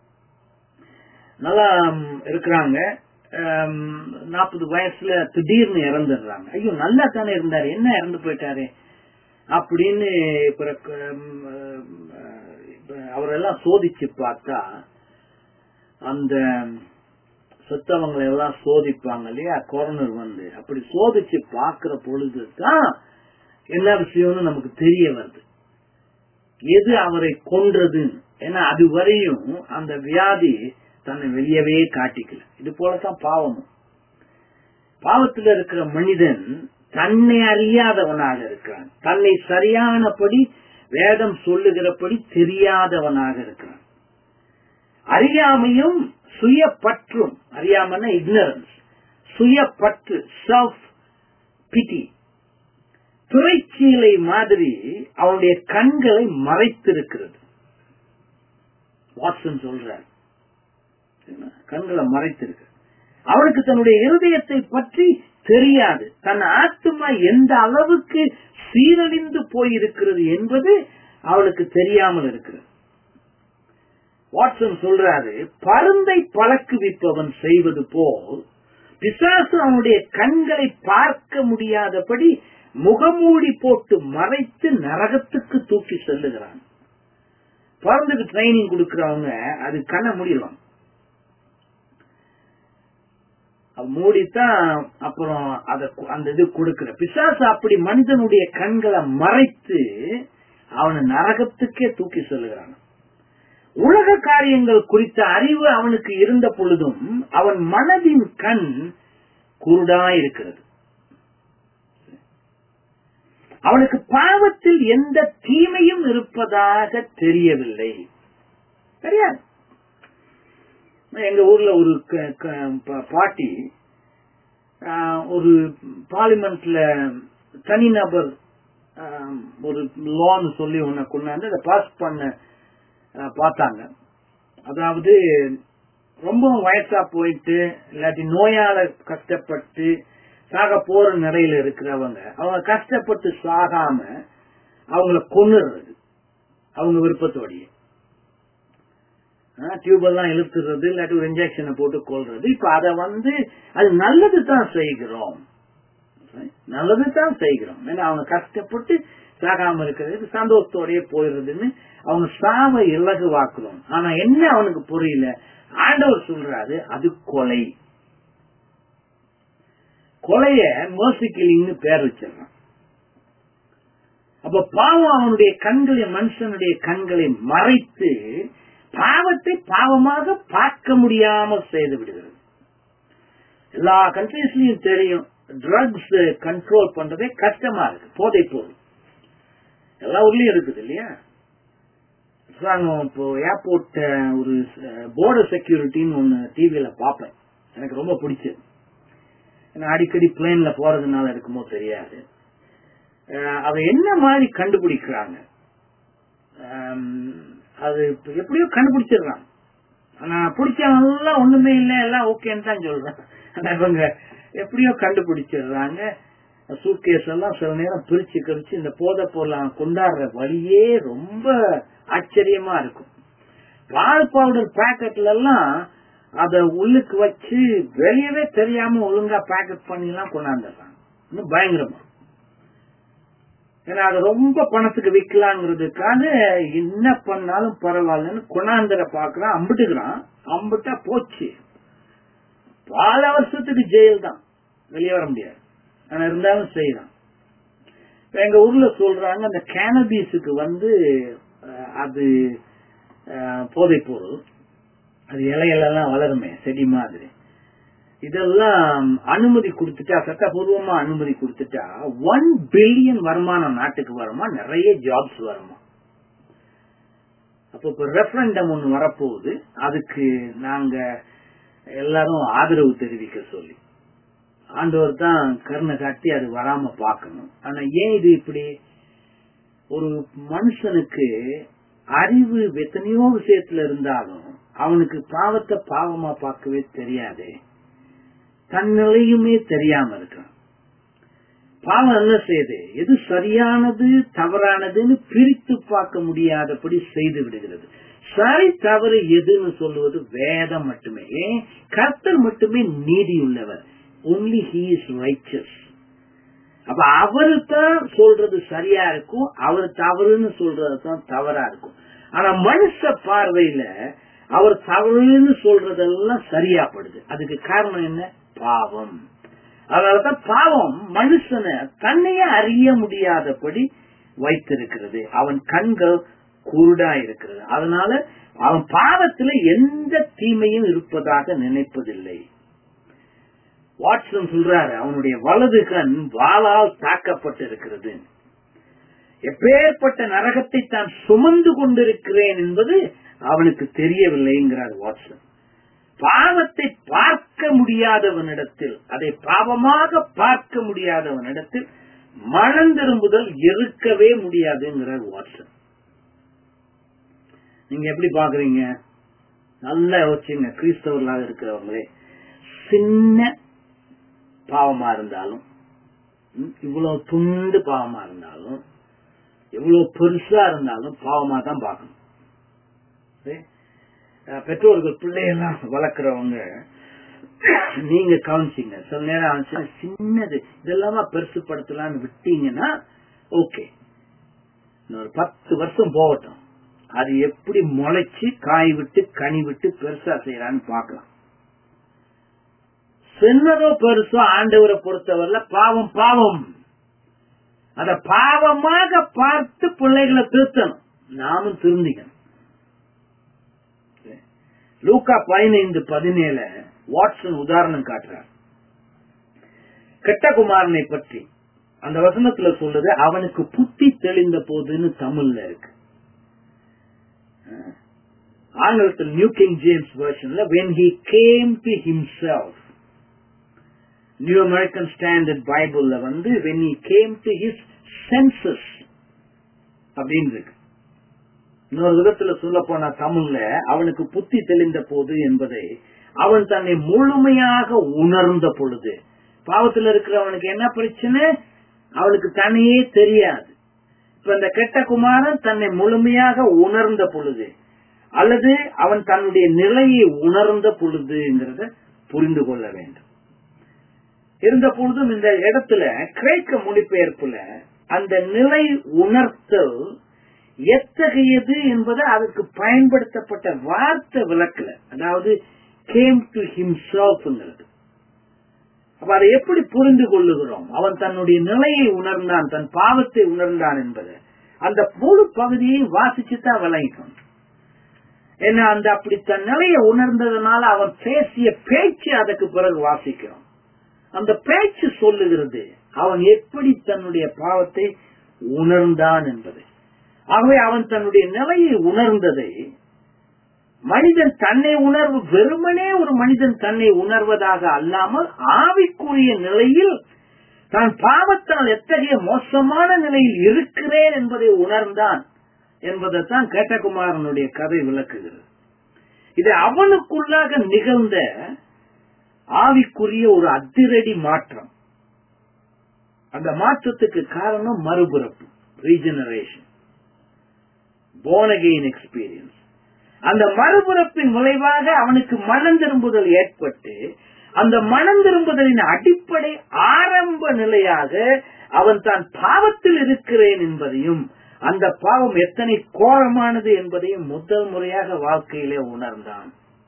நல்லா இருக்கிறாங்க நாற்பது வயசுல திடீர்னு இறந்துடுறாங்க ஐயோ நல்லா தானே இருந்தாரு என்ன இறந்து போயிட்டாரு அப்படின்னு அவரெல்லாம் சோதிச்சு பார்த்தா அந்த செத்தவங்களை எல்லாம் சோதிப்பாங்க இல்லையா கொரோனர் வந்து அப்படி சோதிச்சு பாக்குற பொழுதுதான் என்ன விஷயம்னு நமக்கு தெரிய வருது எது அவரை கொன்றதுன்னு ஏன்னா அது வரையும் அந்த வியாதி தன்னை வெளியவே காட்டிக்கல இது போலதான் பாவமும் பாவத்தில் இருக்கிற மனிதன் தன்னை அறியாதவனாக இருக்கிறான் தன்னை சரியானபடி வேதம் சொல்லுகிறபடி தெரியாதவனாக இருக்கிறான் அறியாமையும் சுய பற்றும் அறியாமன்னா இக்னரன்ஸ் சுய பற்று செல்ஃப் பிடி துறைச்சீலை மாதிரி அவனுடைய கண்களை மறைத்திருக்கிறது வாட்சன் சொல்றார் கண்களை மறைத்திருக்கு அவனுக்கு தன்னுடைய இருதயத்தை பற்றி தெரியாது தன் ஆத்மா எந்த அளவுக்கு சீரழிந்து போயிருக்கிறது என்பது அவளுக்கு தெரியாமல் இருக்கிறது வாட்சன் சொல்றாரு பருந்தை பழக்குவிப்பவன் செய்வது போல் பிசாசு அவனுடைய கண்களை பார்க்க முடியாதபடி முகமூடி போட்டு மறைத்து நரகத்துக்கு தூக்கி செல்லுகிறான் பிறந்துக்கு ட்ரைனிங் கொடுக்கறவங்க அது கண்ணை மூடிடுவாங்க மூடித்தான் அப்புறம் அத அந்த இது கொடுக்கிற பிசாசு அப்படி மனிதனுடைய கண்களை மறைத்து அவனை நரகத்துக்கே தூக்கி செல்லுகிறான் உலக காரியங்கள் குறித்த அறிவு அவனுக்கு இருந்த பொழுதும் அவன் மனதின் கண் குருடா இருக்கிறது அவனுக்கு பாவத்தில் எந்த தீமையும் இருப்பதாக தெரியவில்லை தெரியாது எங்க ஊர்ல ஒரு பாட்டி ஒரு பார்லிமெண்ட்ல தனிநபர் ஒரு லோன் சொல்லி ஒன்ன கொண்டாந்து அதை பாஸ் பண்ண பார்த்தாங்க அதாவது ரொம்ப வயசா போயிட்டு இல்லாட்டி நோயால கஷ்டப்பட்டு சாக போற நிலையில இருக்கிறவங்க அவங்க கஷ்டப்பட்டு சாகாம அவங்கள கொண்டுறது அவங்க விருப்பத்தோடைய டியூப் எல்லாம் இழுத்துறது இல்லாட்டி ஒரு இன்ஜெக்ஷனை போட்டு கொள்றது இப்ப அத வந்து அது நல்லது தான் செய்கிறோம் நல்லது தான் செய்கிறோம் ஏன்னா அவங்க கஷ்டப்பட்டு சாகாம இருக்கிறது சந்தோஷத்தோடய போயிடுறதுன்னு அவங்க சாவை இலகுவாக்குறோம் ஆனா என்ன அவனுக்கு புரியல ஆண்டவர் சொல்றாரு அது கொலை கொலைய மோசி கிளிங்னு பேர் வச்சிடறான் அப்ப பாவம் அவனுடைய கண்களை மனுஷனுடைய கண்களை மறைத்து பாவத்தை பாவமாக பார்க்க முடியாமல் செய்து விடுகிறது எல்லா கண்ட்ரீஸ்லயும் தெரியும் ட்ரக்ஸ் கண்ட்ரோல் பண்றதே கஷ்டமா இருக்கு போதை பொருள் எல்லா ஊர்லயும் இருக்குது இல்லையா இப்போ ஏர்போர்ட் ஒரு போர்டர் செக்யூரிட்டின்னு ஒன்னு டிவியில பார்ப்பேன் எனக்கு ரொம்ப பிடிச்சது அடிக்கடி பிளேன்ல போறதுனால இருக்குமோ தெரியாது அதை என்ன மாதிரி கண்டுபிடிக்கிறாங்க அது எப்படியோ கண்டுபிடிச்சிடுறாங்க ஆனா பிடிச்சவங்க ஒண்ணுமே இல்லை எல்லாம் ஓகேன்னு தான் சொல்றேன் ஆனா இவங்க எப்படியோ கண்டுபிடிச்சிடுறாங்க சூட்கேஸ் எல்லாம் சில நேரம் பிரிச்சு கழிச்சு இந்த போதை பொருள் கொண்டாடுற வழியே ரொம்ப ஆச்சரியமா இருக்கும் பால் பவுடர் பாக்கெட்ல எல்லாம் அத உள்ளுக்கு வச்சு வெளியவே தெரியாம ஒழுங்கா பேக்கெட் பண்ணி எல்லாம் கொண்டாந்துடுறாங்க இன்னும் பயங்கரமா ஏன்னா அது ரொம்ப பணத்துக்கு விற்கலாங்கிறதுக்காக என்ன பண்ணாலும் பரவாயில்லன்னு கொண்டாந்துற பாக்குறான் அம்பிட்டுக்கிறான் அம்பிட்டா போச்சு பல வருஷத்துக்கு ஜெயில் தான் வெளியே வர முடியாது ஆனா இருந்தாலும் செய்யறான் எங்க ஊர்ல சொல்றாங்க அந்த கேனபீஸுக்கு வந்து அது போதை பொருள் அது இலைகளெல்லாம் வளருமே செடி மாதிரி இதெல்லாம் அனுமதி கொடுத்துட்டா சட்டபூர்வமா அனுமதி கொடுத்துட்டா ஒன் பில்லியன் வருமானம் நாட்டுக்கு வருமா நிறைய ஜாப்ஸ் வருமா அப்ப இப்ப ரெஃபரண்டம் ஒண்ணு வரப்போகுது அதுக்கு நாங்க எல்லாரும் ஆதரவு தெரிவிக்க சொல்லி ஆண்டவர் தான் கருணை காட்டி அது வராம பார்க்கணும் ஆனா ஏன் இது இப்படி ஒரு மனுஷனுக்கு அறிவு எத்தனையோ விஷயத்துல இருந்தாலும் அவனுக்கு பாவத்தை பாவமா பார்க்கவே தெரியாது தன்னிலையுமே தெரியாம இருக்கான் பாவம் என்ன செய்யுது எது சரியானது தவறானதுன்னு பிரித்து பார்க்க முடியாதபடி செய்து விடுகிறது சரி தவறு எதுன்னு சொல்லுவது வேதம் மட்டுமே ஏன் கர்த்தர் மட்டுமே நீதி உள்ளவர் ஒன்லி ஹீ இஸ் ரைச்சஸ் அப்ப அவரு தான் சொல்றது சரியா இருக்கும் அவர் தவறுன்னு சொல்றது தான் தவறா இருக்கும் ஆனா மனுஷ பார்வையில அவர் தவறுன்னு சொல்றதெல்லாம் சரியாப்படுது அதுக்கு காரணம் என்ன பாவம் அதனாலதான் பாவம் மனுஷனை தன்னையே அறிய முடியாதபடி வைத்திருக்கிறது அவன் கண்கள் குருடா இருக்கிறது அதனால அவன் பாவத்துல எந்த தீமையும் இருப்பதாக நினைப்பதில்லை வாட்சன் சொல்றாரு அவனுடைய வலது கண் வாளால் தாக்கப்பட்டிருக்கிறது எப்பேற்பட்ட நரகத்தை தான் சுமந்து கொண்டிருக்கிறேன் என்பது அவனுக்கு தெரியவில்லைங்கிறார் வாட்சன் பாவத்தை பார்க்க முடியாதவனிடத்தில் அதை பாவமாக பார்க்க முடியாதவனிடத்தில் மனம் திரும்புதல் இருக்கவே முடியாதுங்கிறார் வாட்சன் நீங்க எப்படி பாக்குறீங்க நல்லா யோசிச்சுங்க கிறிஸ்தவர்களாக இருக்கிறவங்களே சின்ன பாவமா இருந்தாலும் இவ்வளவு துண்டு பாவமா இருந்தாலும் எவ்வளவு பெருசா இருந்தாலும் பாவமா தான் பார்க்கணும் பெற்றோர்கள் பிள்ளையெல்லாம் வளர்க்கிறவங்க நீங்க கவனிச்சிங்க சில நேரம் ஆச்சுன்னா சின்னது இதெல்லாமா பெருசுப்படுத்தலாம்னு விட்டீங்கன்னா ஓகே இன்னொரு பத்து வருஷம் போகட்டும் அது எப்படி முளைச்சு காய் விட்டு கனி விட்டு பெருசா செய்யறான்னு பார்க்கலாம் சின்னதோ பெருசோ ஆண்டவரை பொறுத்தவரையில பாவம் பாவம் அத பாவமாக பார்த்து பிள்ளைகளை திருத்தணும் நாமும் திருந்திக்கணும் லூக்கா பதினைந்து பதினேழ வாட்சன் உதாரணம் காட்டுறார் கெட்டகுமாரனை பற்றி அந்த வசனத்துல சொல்லுது அவனுக்கு புத்தி தெளிந்த போதுன்னு தமிழ்ல இருக்கு ஆங்கிலத்தில் நியூ கிங் ஜேம்ஸ் வெர்ஷன்ல when he came to himself New American Standard பைபிள்ல வந்து when he came to his senses அப்படின்னு இருக்கு இன்னொரு விதத்துல சொல்ல போனா தமிழ்ல அவனுக்கு புத்தி தெளிந்த போது என்பதை அவன் தன்னை முழுமையாக உணர்ந்த பொழுது பாவத்தில் இருக்கிறவனுக்கு என்ன பிரச்சனை அவனுக்கு தன்னையே தெரியாது இப்ப இந்த கெட்ட குமாரன் தன்னை முழுமையாக உணர்ந்த பொழுது அல்லது அவன் தன்னுடைய நிலையை உணர்ந்த பொழுதுங்கிறத புரிந்து கொள்ள வேண்டும் இருந்த பொழுதும் இந்த இடத்துல கிரேக்க மொழிபெயர்ப்புல அந்த நிலை உணர்த்தல் எத்தகையது என்பது அதுக்கு பயன்படுத்தப்பட்ட வார்த்தை விளக்கல அதாவது கேம் டு ஹிம்செல்ஃப்ங்கிறது அப்ப அதை எப்படி புரிந்து கொள்ளுகிறோம் அவன் தன்னுடைய நிலையை உணர்ந்தான் தன் பாவத்தை உணர்ந்தான் என்பது அந்த முழு பகுதியை வாசிச்சுதான் விளங்கிக்கணும் ஏன்னா அந்த அப்படி தன் நிலையை உணர்ந்ததுனால அவன் பேசிய பேச்சு அதுக்கு பிறகு வாசிக்கிறோம் அந்த பேச்சு சொல்லுகிறது அவன் எப்படி தன்னுடைய பாவத்தை உணர்ந்தான் என்பது ஆகவே அவன் தன்னுடைய நிலையை உணர்ந்ததை மனிதன் தன்னை உணர்வு வெறுமனே ஒரு மனிதன் தன்னை உணர்வதாக அல்லாமல் ஆவிக்குரிய நிலையில் தான் பாவத்தால் எத்தகைய மோசமான நிலையில் இருக்கிறேன் என்பதை உணர்ந்தான் என்பதைத்தான் கேட்டகுமாரனுடைய கதை விளக்குகிறது இது அவனுக்குள்ளாக நிகழ்ந்த ஆவிக்குரிய ஒரு அதிரடி மாற்றம் அந்த மாற்றத்துக்கு காரணம் மறுபிறப்பு ரீஜெனரேஷன் போனகெயின் எக்ஸ்பீரியன்ஸ் அந்த மறுபிறப்பின் விளைவாக அவனுக்கு மனம் திரும்புதல் ஏற்பட்டு அந்த மனம் திரும்புதலின் அடிப்படை ஆரம்ப நிலையாக அவன் தான் பாவத்தில் இருக்கிறேன் என்பதையும் அந்த பாவம் எத்தனை கோரமானது என்பதையும் முதல் முறையாக வாழ்க்கையிலே உணர்ந்தான்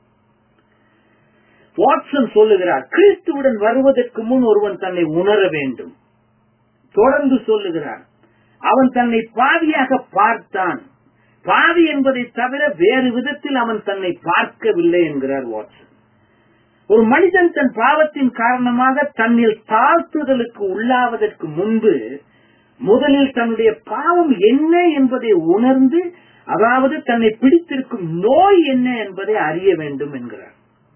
வாட்சன் சொல்லுகிறார் கிறிஸ்துவுடன் வருவதற்கு முன் ஒருவன் தன்னை உணர வேண்டும் தொடர்ந்து சொல்லுகிறார் அவன் தன்னை பாவியாக பார்த்தான் பாவி என்பதை தவிர வேறு விதத்தில் அவன் தன்னை பார்க்கவில்லை என்கிறார் வாட்சன் ஒரு மனிதன் தன் பாவத்தின் காரணமாக தன்னில் தாழ்த்துதலுக்கு உள்ளாவதற்கு முன்பு முதலில் தன்னுடைய பாவம் என்ன என்பதை உணர்ந்து அதாவது தன்னை பிடித்திருக்கும் நோய் என்ன என்பதை அறிய வேண்டும் என்கிறார்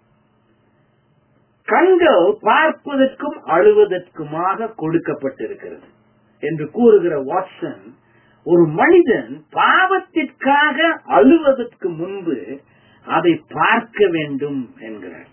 கண்கள் பார்ப்பதற்கும் அழுவதற்குமாக கொடுக்கப்பட்டிருக்கிறது என்று கூறுகிற வாட்சன் ஒரு மனிதன் பாவத்திற்காக அழுவதற்கு முன்பு அதை பார்க்க வேண்டும் என்கிறார்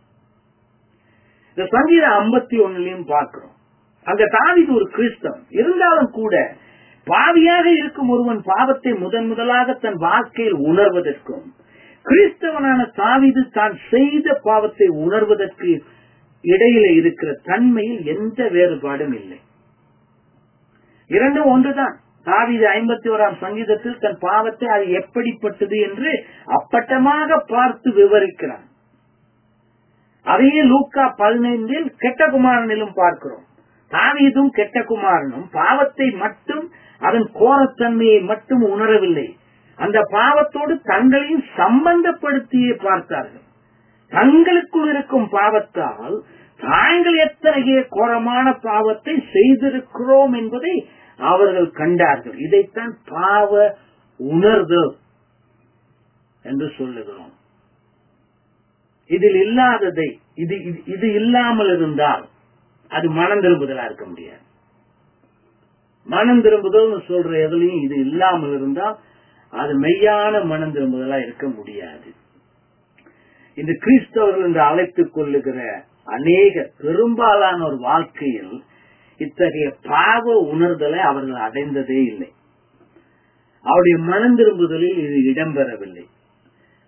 இந்த சங்கீதம் ஐம்பத்தி ஒன்னுலயும் பார்க்கிறோம் அங்க தாவிது ஒரு கிறிஸ்தவன் இருந்தாலும் கூட பாவியாக இருக்கும் ஒருவன் பாவத்தை முதன் முதலாக தன் வாழ்க்கையில் உணர்வதற்கும் கிறிஸ்தவனான தாவிது தான் செய்த பாவத்தை உணர்வதற்கு இடையில இருக்கிற தன்மையில் எந்த வேறுபாடும் இல்லை இரண்டும் ஒன்றுதான் தாவிது ஐம்பத்தி ஓராம் சங்கீதத்தில் தன் பாவத்தை அது எப்படிப்பட்டது என்று அப்பட்டமாக பார்த்து விவரிக்கிறான் அதையே லூக்கா பதினைந்தில் கெட்ட குமாரனிலும் பார்க்கிறோம் தாவீதும் கெட்ட குமாரனும் பாவத்தை மட்டும் அதன் கோரத்தன்மையை மட்டும் உணரவில்லை அந்த பாவத்தோடு தங்களையும் சம்பந்தப்படுத்தியே பார்த்தார்கள் தங்களுக்குள் இருக்கும் பாவத்தால் தாங்கள் எத்தகைய கோரமான பாவத்தை செய்திருக்கிறோம் என்பதை அவர்கள் கண்டார்கள் இதைத்தான் பாவ உணர்தல் என்று சொல்லுகிறோம் இதில் இல்லாததை இது இது இல்லாமல் இருந்தால் அது மனம் திரும்புதலா இருக்க முடியாது மனம் திரும்புதல் சொல்ற எதுலையும் இது இல்லாமல் இருந்தால் அது மெய்யான மனம் திரும்புதலா இருக்க முடியாது இந்த கிறிஸ்தவர்கள் என்று அழைத்துக் கொள்ளுகிற அநேக பெரும்பாலான ஒரு வாழ்க்கையில் இத்தகைய பாவ உணர்தலை அவர்கள் அடைந்ததே இல்லை அவருடைய மனம் திரும்புதலில் இது இடம்பெறவில்லை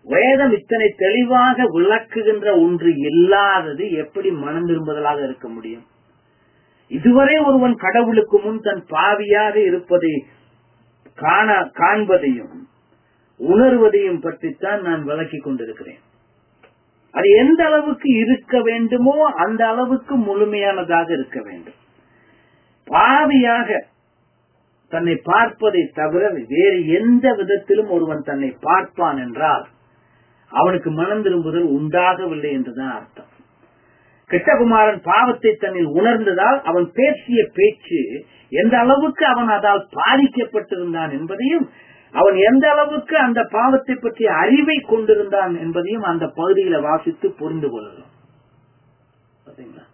வேதம் இத்தனை தெளிவாக விளக்குகின்ற ஒன்று இல்லாதது எப்படி மனம் திரும்புதலாக இருக்க முடியும் இதுவரை ஒருவன் கடவுளுக்கு முன் தன் பாவியாக இருப்பதை காண காண்பதையும் உணர்வதையும் பற்றித்தான் நான் விளக்கிக் கொண்டிருக்கிறேன் அது எந்த அளவுக்கு இருக்க வேண்டுமோ அந்த அளவுக்கு முழுமையானதாக இருக்க வேண்டும் பாவியாக தன்னை பார்ப்பதை தவிர வேறு எந்த விதத்திலும் ஒருவன் தன்னை பார்ப்பான் என்றால் அவனுக்கு மனம் திரும்புதல் உண்டாகவில்லை என்றுதான் அர்த்தம் கிட்டகுமாரன் பாவத்தை தன்னில் உணர்ந்ததால் அவன் பேசிய பேச்சு எந்த அளவுக்கு அவன் அதால் பாதிக்கப்பட்டிருந்தான் என்பதையும் அவன் எந்த அளவுக்கு அந்த பாவத்தை பற்றிய அறிவை கொண்டிருந்தான் என்பதையும் அந்த பகுதியில வாசித்து புரிந்து கொள்ளலாம் பாத்தீங்களா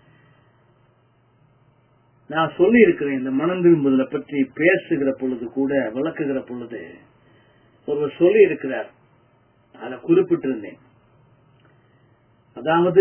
நான் சொல்லி இருக்கிறேன் இந்த மனம் திரும்புதலை பற்றி பேசுகிற பொழுது கூட விளக்குகிற பொழுது ஒருவர் சொல்லி இருக்கிறார் அதை குறிப்பிட்டிருந்தேன் அதாவது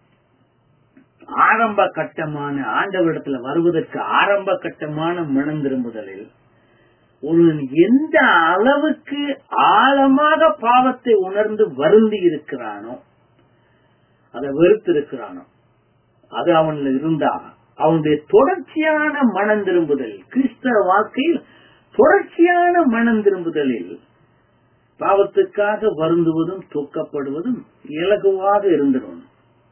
ஆரம்ப கட்டமான ஆண்டவரிடத்துல வருவதற்கு ஆரம்ப கட்டமான மனம் திரும்புதலில் ஒருவன் எந்த அளவுக்கு ஆழமாக பாவத்தை உணர்ந்து வருந்தி இருக்கிறானோ அதை வெறுத்திருக்கிறானோ அது அவனில் இருந்தா அவனுடைய தொடர்ச்சியான மனம் திரும்புதல் கிறிஸ்தவ வாழ்க்கையில் தொடர்ச்சியான மனம் திரும்புதலில் பாவத்துக்காக வருந்துவதும் துக்கப்படுவதும் இலகுவாக இருந்துடும்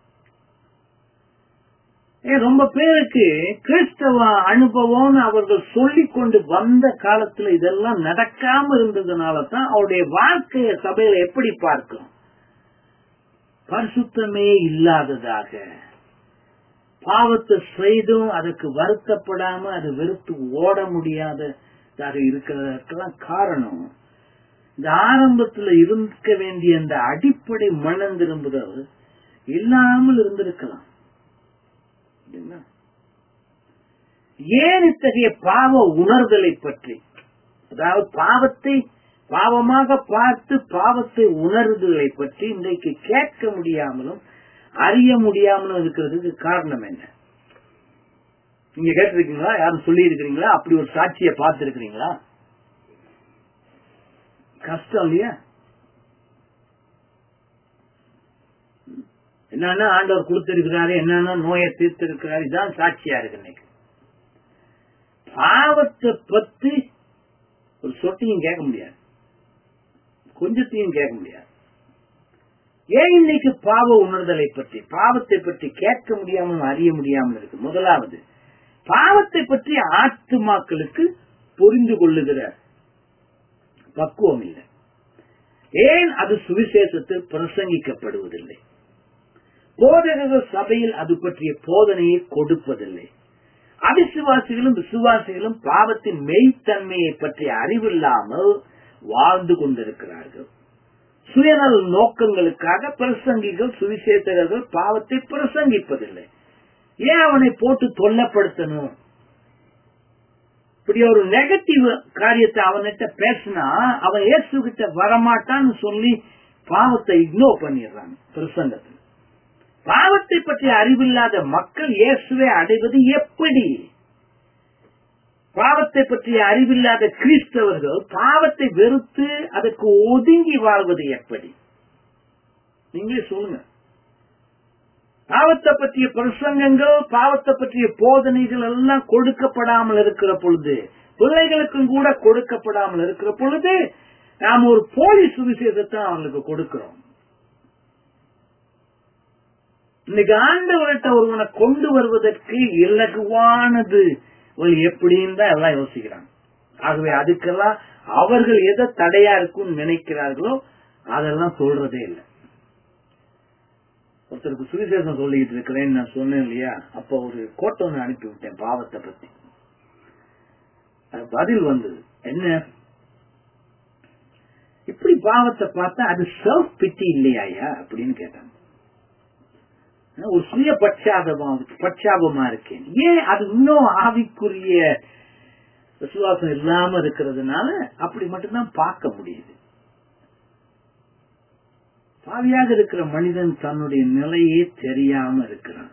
ரொம்ப பேருக்கு கிறிஸ்தவ அனுபவம் அவர்கள் சொல்லிக் கொண்டு வந்த காலத்துல இதெல்லாம் நடக்காம இருந்ததுனால தான் அவருடைய வாழ்க்கைய சபையில எப்படி பார்க்கும் பரிசுத்தமே இல்லாததாக பாவத்தை செய்தும் அதுக்கு வருத்தப்படாம அது வெறுத்து ஓட முடியாததாக இருக்கிறதற்கெல்லாம் காரணம் இந்த ஆரம்பத்துல இருக்க வேண்டிய அந்த அடிப்படை மனம் திரும்புதல் இல்லாமல் இருந்திருக்கலாம் ஏன் இத்தகைய பாவ உணர்தலை பற்றி அதாவது பாவத்தை பாவமாக பார்த்து பாவத்தை உணர்தலை பற்றி இன்றைக்கு கேட்க முடியாமலும் அறிய முடியாமலும் இருக்கிறதுக்கு காரணம் என்ன நீங்க கேட்டிருக்கீங்களா யாரும் சொல்லி இருக்கிறீங்களா அப்படி ஒரு சாட்சியை பார்த்து இருக்கிறீங்களா கஷ்டம் இல்லையா என்னன்னா ஆண்டவர் கொடுத்திருக்கிறாரு என்னன்னா நோயை தீர்த்திருக்கிறாரு இதான் சாட்சியா இருக்கு இன்னைக்கு பாவத்தை பத்தி ஒரு சொட்டையும் கேட்க முடியாது கொஞ்சத்தையும் கேட்க முடியாது ஏன் இன்னைக்கு பாவ உணர்தலை பற்றி பாவத்தை பற்றி கேட்க முடியாமல் அறிய முடியாமல் இருக்கு முதலாவது பாவத்தை பற்றி ஆத்துமாக்களுக்கு புரிந்து கொள்ளுகிற பக்குவம் இல்லை ஏன் அது சுவிசேஷத்தில் பிரசங்கிக்கப்படுவதில்லை போதகர்கள் சபையில் அது பற்றிய போதனையை கொடுப்பதில்லை அவிசுவாசிகளும் விசுவாசிகளும் பாவத்தின் மெய்த்தன்மையை பற்றிய அறிவில்லாமல் வாழ்ந்து கொண்டிருக்கிறார்கள் சுயநல நோக்கங்களுக்காக பிரசங்கிகள் சுவிசேஷகர்கள் பாவத்தை பிரசங்கிப்பதில்லை ஏன் அவனை போட்டு தொல்லப்படுத்தணும் இப்படி ஒரு நெகட்டிவ் காரியத்தை அவன்கிட்ட பேசினா அவன் இயேசு கிட்ட வரமாட்டான்னு சொல்லி பாவத்தை இக்னோர் பண்ணிடுறாங்க பிரசங்கத்தில் பாவத்தை பற்றி அறிவில்லாத மக்கள் இயேசுவை அடைவது எப்படி பாவத்தை பற்றிய அறிவில்லாத கிறிஸ்தவர்கள் பாவத்தை வெறுத்து அதற்கு ஒதுங்கி வாழ்வது எப்படி நீங்களே சொல்லுங்க பாவத்தை பற்றிய பிரசங்கங்கள் பாவத்தை பற்றிய போதனைகள் எல்லாம் கொடுக்கப்படாமல் இருக்கிற பொழுது பிள்ளைகளுக்கும் கூட கொடுக்கப்படாமல் இருக்கிற பொழுது நாம் ஒரு போலி சுவிசேஷத்தை அவங்களுக்கு கொடுக்கிறோம் இன்னைக்கு ஆண்டவர்கிட்ட ஒருவனை கொண்டு வருவதற்கு இலகுவானது வழி எப்படின்னு தான் எல்லாம் யோசிக்கிறாங்க ஆகவே அதுக்கெல்லாம் அவர்கள் எதை தடையா இருக்கும்னு நினைக்கிறார்களோ அதெல்லாம் சொல்றதே இல்லை ஒருத்தருக்கு சுவிசேஷம் சொல்லிட்டு இருக்கிறேன்னு நான் சொன்னேன் இல்லையா அப்ப ஒரு கோட்டை ஒன்று அனுப்பி விட்டேன் பாவத்தை பத்தி பதில் வந்தது என்ன இப்படி பாவத்தை பார்த்தா அது செல்ஃப் பிட்டி இல்லையாயா அப்படின்னு கேட்டாங்க ஒரு சுய பட்சாபமா பட்சாபமா இருக்கேன் ஏன் அது இன்னும் ஆவிக்குரிய விசுவாசம் இல்லாம இருக்கிறதுனால அப்படி மட்டும்தான் பார்க்க முடியுது பாவியாக இருக்கிற மனிதன் தன்னுடைய நிலையே தெரியாம இருக்கிறான்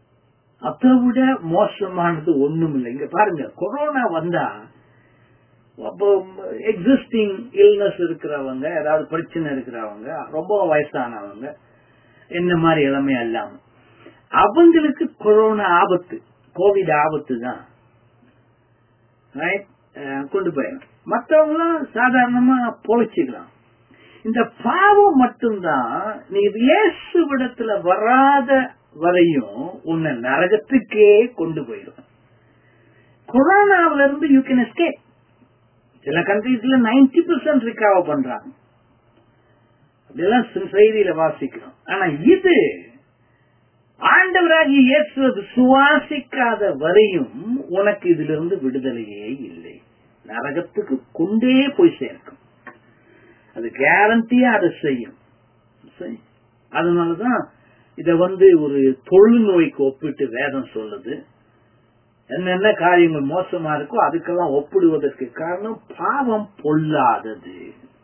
அதை விட மோசமானது ஒண்ணும் இல்லை இங்க பாருங்க கொரோனா வந்தா அப்போ எக்ஸிஸ்டிங் இல்னஸ் இருக்கிறவங்க ஏதாவது பிரச்சனை இருக்கிறவங்க ரொம்ப வயசானவங்க என்ன மாதிரி இளமையா இல்லாம அவங்களுக்கு கொரோனா ஆபத்து கோவிட் ஆபத்து தான் Right? அஹ் கொண்டு போயிடும் மற்றவங்களும் சாதாரணமா பொழைச்சிக்கலாம் இந்த பாவம் மட்டும்தான் நீ இயேசு விடத்துல வராத வரையும் உன்னை நரகத்துக்கே கொண்டு போயிடும் கொரோனாவில இருந்து யூ கேன் எஸ்கேப் சில கண்ட்ரீஸ்ல நைன்டி பெர்சென்ட் ரிகவர் பண்றாங்க அப்படியெல்லாம் சில செய்தியில வாசிக்கிறோம் ஆனா இது ஆண்டவராகி இயேசுவை விசுவாசிக்காத வரையும் உனக்கு இதிலிருந்து விடுதலையே இல்லை நரகத்துக்கு கொண்டே போய் சேர்க்கும் அது கேரண்டியா அதை செய்யும் சரி. அதனாலதான் இத வந்து ஒரு தொழுநோய்க்கு ஒப்பிட்டு வேதம் சொல்லுது என்னென்ன காரியங்கள் மோசமா இருக்கோ அதுக்கெல்லாம் ஒப்பிடுவதற்கு காரணம் பாவம் பொல்லாதது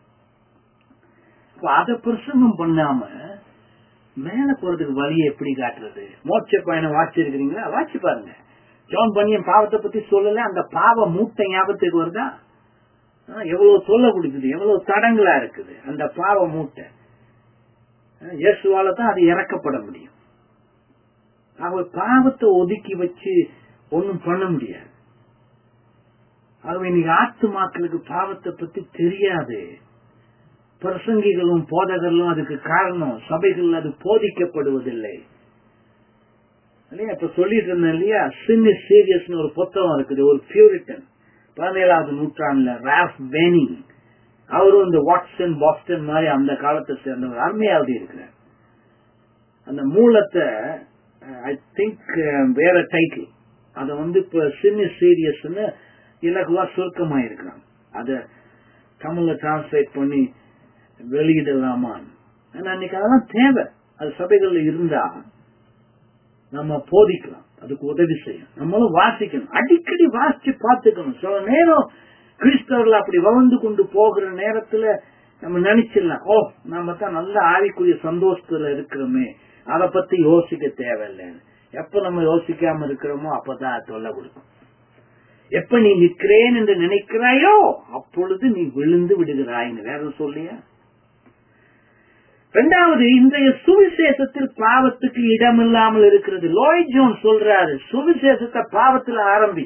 அப்ப அதை பிரசங்கம் பண்ணாம மேல போறதுக்கு வழியை எப்படி காட்டுறது மோட்ச பயணம் வாச்சிருக்கிறீங்களா வாட்சி பாருங்க ஜோன் பண்ணியன் பாவத்தை பத்தி சொல்லல அந்த பாவ மூட்டை ஞாபகத்துக்கு வருதா ஆ, எவ்வளவு சொல்ல கொடுக்குது எவ்வளவு தடங்களா இருக்குது அந்த பாவ மூட்டை ஆ, இயேசுவால தான் அது இறக்கப்பட முடியும் அவர் பாவத்தை ஒதுக்கி வச்சு ஒண்ணும் பண்ண முடியாது ஆகவே இன்னைக்கு ஆத்துமாக்களுக்கு பாவத்தை பத்தி தெரியாது பிரசங்கிகளும் போதகர்களும் அதுக்கு காரணம் சபைகள் அது போதிக்கப்படுவதில்லை இல்லையா இப்ப சொல்லிட்டு இருந்தேன் இல்லையா சின் இஸ் சீரியஸ்னு ஒரு புத்தகம் இருக்குது ஒரு பியூரிட்டன் பதினேழாவது நூற்றாண்டுல ராஃப் பேனிங் அவரும் இந்த வாட்சன் பாஸ்டன் மாதிரி அந்த காலத்தை சேர்ந்தவர் அருமையாவது இருக்கிறார் அந்த மூலத்தை ஐ திங்க் வேற டைட்டில் அத வந்து இப்ப சின்ன சீரியஸ்னு இலகுவா சுருக்கமா இருக்கிறாங்க அத தமிழ்ல டிரான்ஸ்லேட் பண்ணி வெளியிடலாமான்னு ஆனா அன்னைக்கு அதெல்லாம் தேவை அது சபைகள்ல இருந்தா நம்ம போதிக்கலாம் அதுக்கு உதவி செய்யும் நம்மளும் வாசிக்கணும் அடிக்கடி வாசிச்சு பார்த்துக்கணும் சில நேரம் கிறிஸ்தவர்கள் அப்படி வளர்ந்து கொண்டு போகிற நேரத்துல நம்ம நினைச்சிடலாம் ஓ நாம தான் நல்ல ஆவிக்குரிய சந்தோஷத்துல இருக்கிறோமே அதை பத்தி யோசிக்க தேவையில்லைன்னு எப்ப நம்ம யோசிக்காம இருக்கிறோமோ அப்பதான் அது தொல்லை கொடுக்கும் எப்ப நீ நிற்கிறேன் என்று நினைக்கிறாயோ அப்பொழுது நீ விழுந்து விடுகிறாய்ன்னு வேற சொல்லியா இரண்டாவது இன்றைய சுவிசேஷத்தில் பாவத்துக்கு இடமில்லாமல் இருக்கிறது லோய் ஜோன் சொல்றாரு சுவிசேஷத்தை பாவத்தில் ஆரம்பி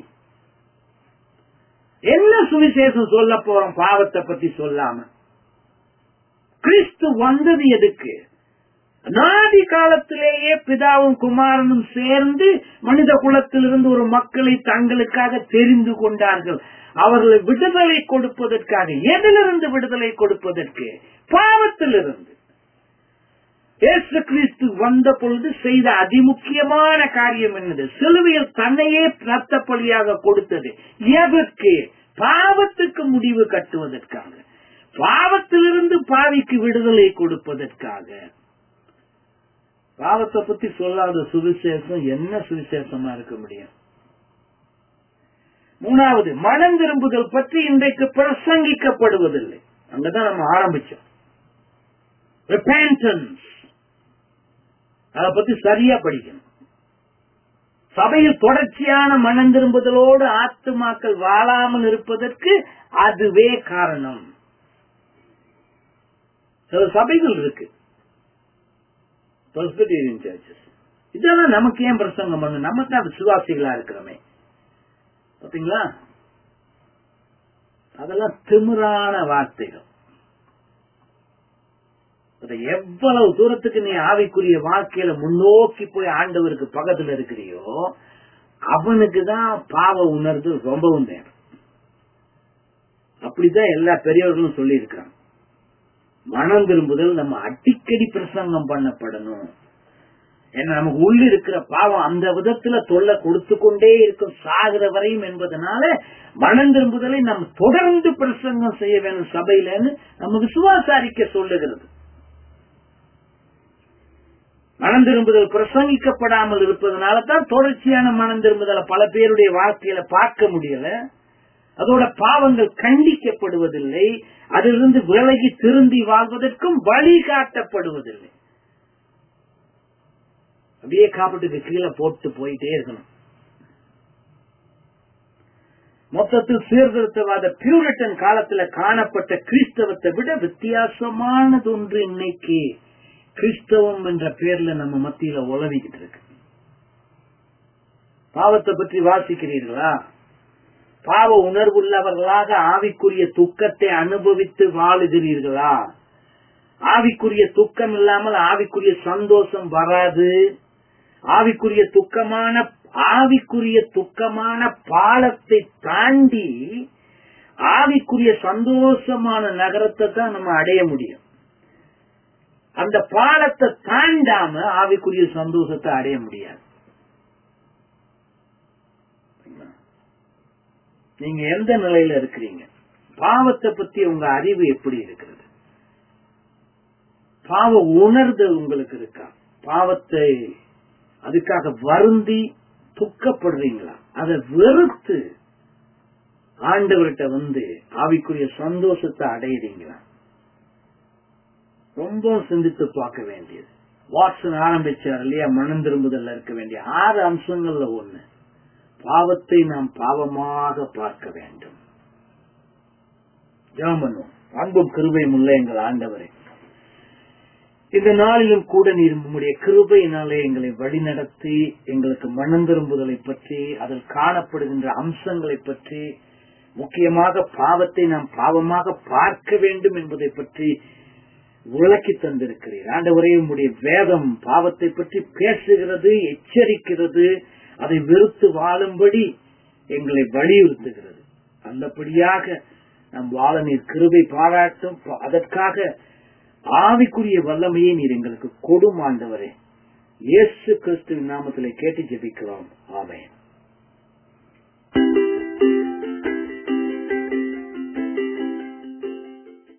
என்ன சுவிசேஷம் சொல்ல போறோம் பாவத்தை பத்தி சொல்லாம கிறிஸ்து வந்தது எதுக்கு நாதி காலத்திலேயே பிதாவும் குமாரனும் சேர்ந்து மனித குலத்திலிருந்து ஒரு மக்களை தங்களுக்காக தெரிந்து கொண்டார்கள் அவர்களை விடுதலை கொடுப்பதற்காக எதிலிருந்து விடுதலை கொடுப்பதற்கு பாவத்திலிருந்து இயேசு கிறிஸ்து வந்த பொழுது செய்த அதிமுக்கியமான காரியம் என்னது சிலுவையில் தன்னையே ரத்த பலியாக கொடுத்தது எதற்கு பாவத்துக்கு முடிவு கட்டுவதற்காக பாவத்திலிருந்து பாவிக்கு விடுதலை கொடுப்பதற்காக பாவத்தை பத்தி சொல்லாத சுவிசேஷம் என்ன சுவிசேஷமா இருக்க முடியும் மூணாவது மனம் திரும்புதல் பற்றி இன்றைக்கு பிரசங்கிக்கப்படுவதில்லை அங்கதான் நம்ம ஆரம்பிச்சோம் repentance அதை பத்தி சரியா படிக்கணும் சபையில் தொடர்ச்சியான மனம் திரும்புதலோடு ஆத்துமாக்கள் வாழாமல் இருப்பதற்கு அதுவே காரணம் சில சபைகள் இருக்கு Presbyterian churches. இதெல்லாம் நமக்கு ஏன் பிரசங்கம் பண்ணு நம்ம தான் விசுவாசிகளா இருக்கிறோமே பாத்தீங்களா அதெல்லாம் திமிரான வார்த்தைகள் அது எவ்வளவு தூரத்துக்கு நீ ஆவிக்குரிய வாழ்க்கையில முன்னோக்கி போய் ஆண்டவருக்கு பக்கத்துல இருக்கிறியோ அவனுக்கு தான் பாவ உணர்வு ரொம்பவும் தேவை அப்படிதான் எல்லா பெரியவர்களும் சொல்லி இருக்கிறாங்க மனம் திரும்புதல் நம்ம அடிக்கடி பிரசங்கம் பண்ணப்படணும் ஏன்னா நமக்கு உள்ள இருக்கிற பாவம் அந்த விதத்துல தொல்லை கொடுத்து கொண்டே இருக்கும் சாகிற வரையும் என்பதனால மனம் திரும்புதலை நம்ம தொடர்ந்து பிரசங்கம் செய்ய வேணும் சபையிலன்னு நம்ம விசுவாசாரிக்க சொல்லுகிறது மனம் திரும்புதல் பிரசங்கிக்கப்படாமல் இருப்பதனால தான் தொடர்ச்சியான மனம் திரும்புதலை பல பேருடைய வாழ்க்கையில பார்க்க முடியல அதோட பாவங்கள் கண்டிக்கப்படுவதில்லை அதிலிருந்து விலகி திருந்தி வாழ்வதற்கும் வழிகாட்டப்படுவதில்லை அப்படியே காப்பீட்டுக்கு கீழே போட்டு போயிட்டே இருக்கணும் மொத்தத்தில் சீர்திருத்தவாத பியூரிட்டன் காலத்துல காணப்பட்ட கிறிஸ்தவத்தை விட வித்தியாசமானது ஒன்று இன்னைக்கு கிறிஸ்தவம் என்ற பேர்ல நம்ம மத்தியில உழவிக்கிட்டு இருக்கு பாவத்தை பற்றி வாசிக்கிறீர்களா பாவ உணர்வுள்ளவர்களாக ஆவிக்குரிய துக்கத்தை அனுபவித்து வாழுகிறீர்களா ஆவிக்குரிய துக்கம் இல்லாமல் ஆவிக்குரிய சந்தோஷம் வராது ஆவிக்குரிய துக்கமான ஆவிக்குரிய துக்கமான பாலத்தை தாண்டி ஆவிக்குரிய சந்தோஷமான நகரத்தை தான் நம்ம அடைய முடியும் அந்த பாலத்தை தாண்டாம ஆவிக்குரிய சந்தோஷத்தை அடைய முடியாது நீங்க எந்த நிலையில இருக்கிறீங்க பாவத்தை பத்தி உங்க அறிவு எப்படி இருக்கிறது பாவ உணர்தல் உங்களுக்கு இருக்கா பாவத்தை அதுக்காக வருந்தி துக்கப்படுறீங்களா அதை வெறுத்து ஆண்டவர்கிட்ட வந்து ஆவிக்குரிய சந்தோஷத்தை அடையிறீங்களா ரொம்ப சிந்தித்து பார்க்க வேண்டியது வாட்சன் ஆரம்பிச்சார் இல்லையா மனம் திரும்புதல்ல இருக்க வேண்டிய ஆறு அம்சங்கள்ல ஒண்ணு பாவத்தை நாம் பாவமாக பார்க்க வேண்டும் ஜாமனும் அன்பும் கிருபையும் உள்ள எங்கள் ஆண்டவரே இந்த நாளிலும் கூட நீர் உம்முடைய கிருபையினாலே எங்களை வழிநடத்தி எங்களுக்கு மனம் திரும்புதலை பற்றி அதில் காணப்படுகின்ற அம்சங்களை பற்றி முக்கியமாக பாவத்தை நாம் பாவமாக பார்க்க வேண்டும் என்பதை பற்றி விளக்கி தந்திருக்கிறீர் ஆண்டவரே உம்முடைய வேதம் பாவத்தை பற்றி பேசுகிறது எச்சரிக்கிறது அதை வெறுத்து வாழும்படி எங்களை வலியுறுத்துகிறது அந்தபடியாக நம் வாழ நீர் கிருபை பாராட்டும் அதற்காக ஆவிக்குரிய வல்லமையை நீர் எங்களுக்கு கொடும் ஆண்டவரே இயேசு கிறிஸ்துவின் நாமத்திலே கேட்டு ஜெபிக்கிறோம் ஆமென்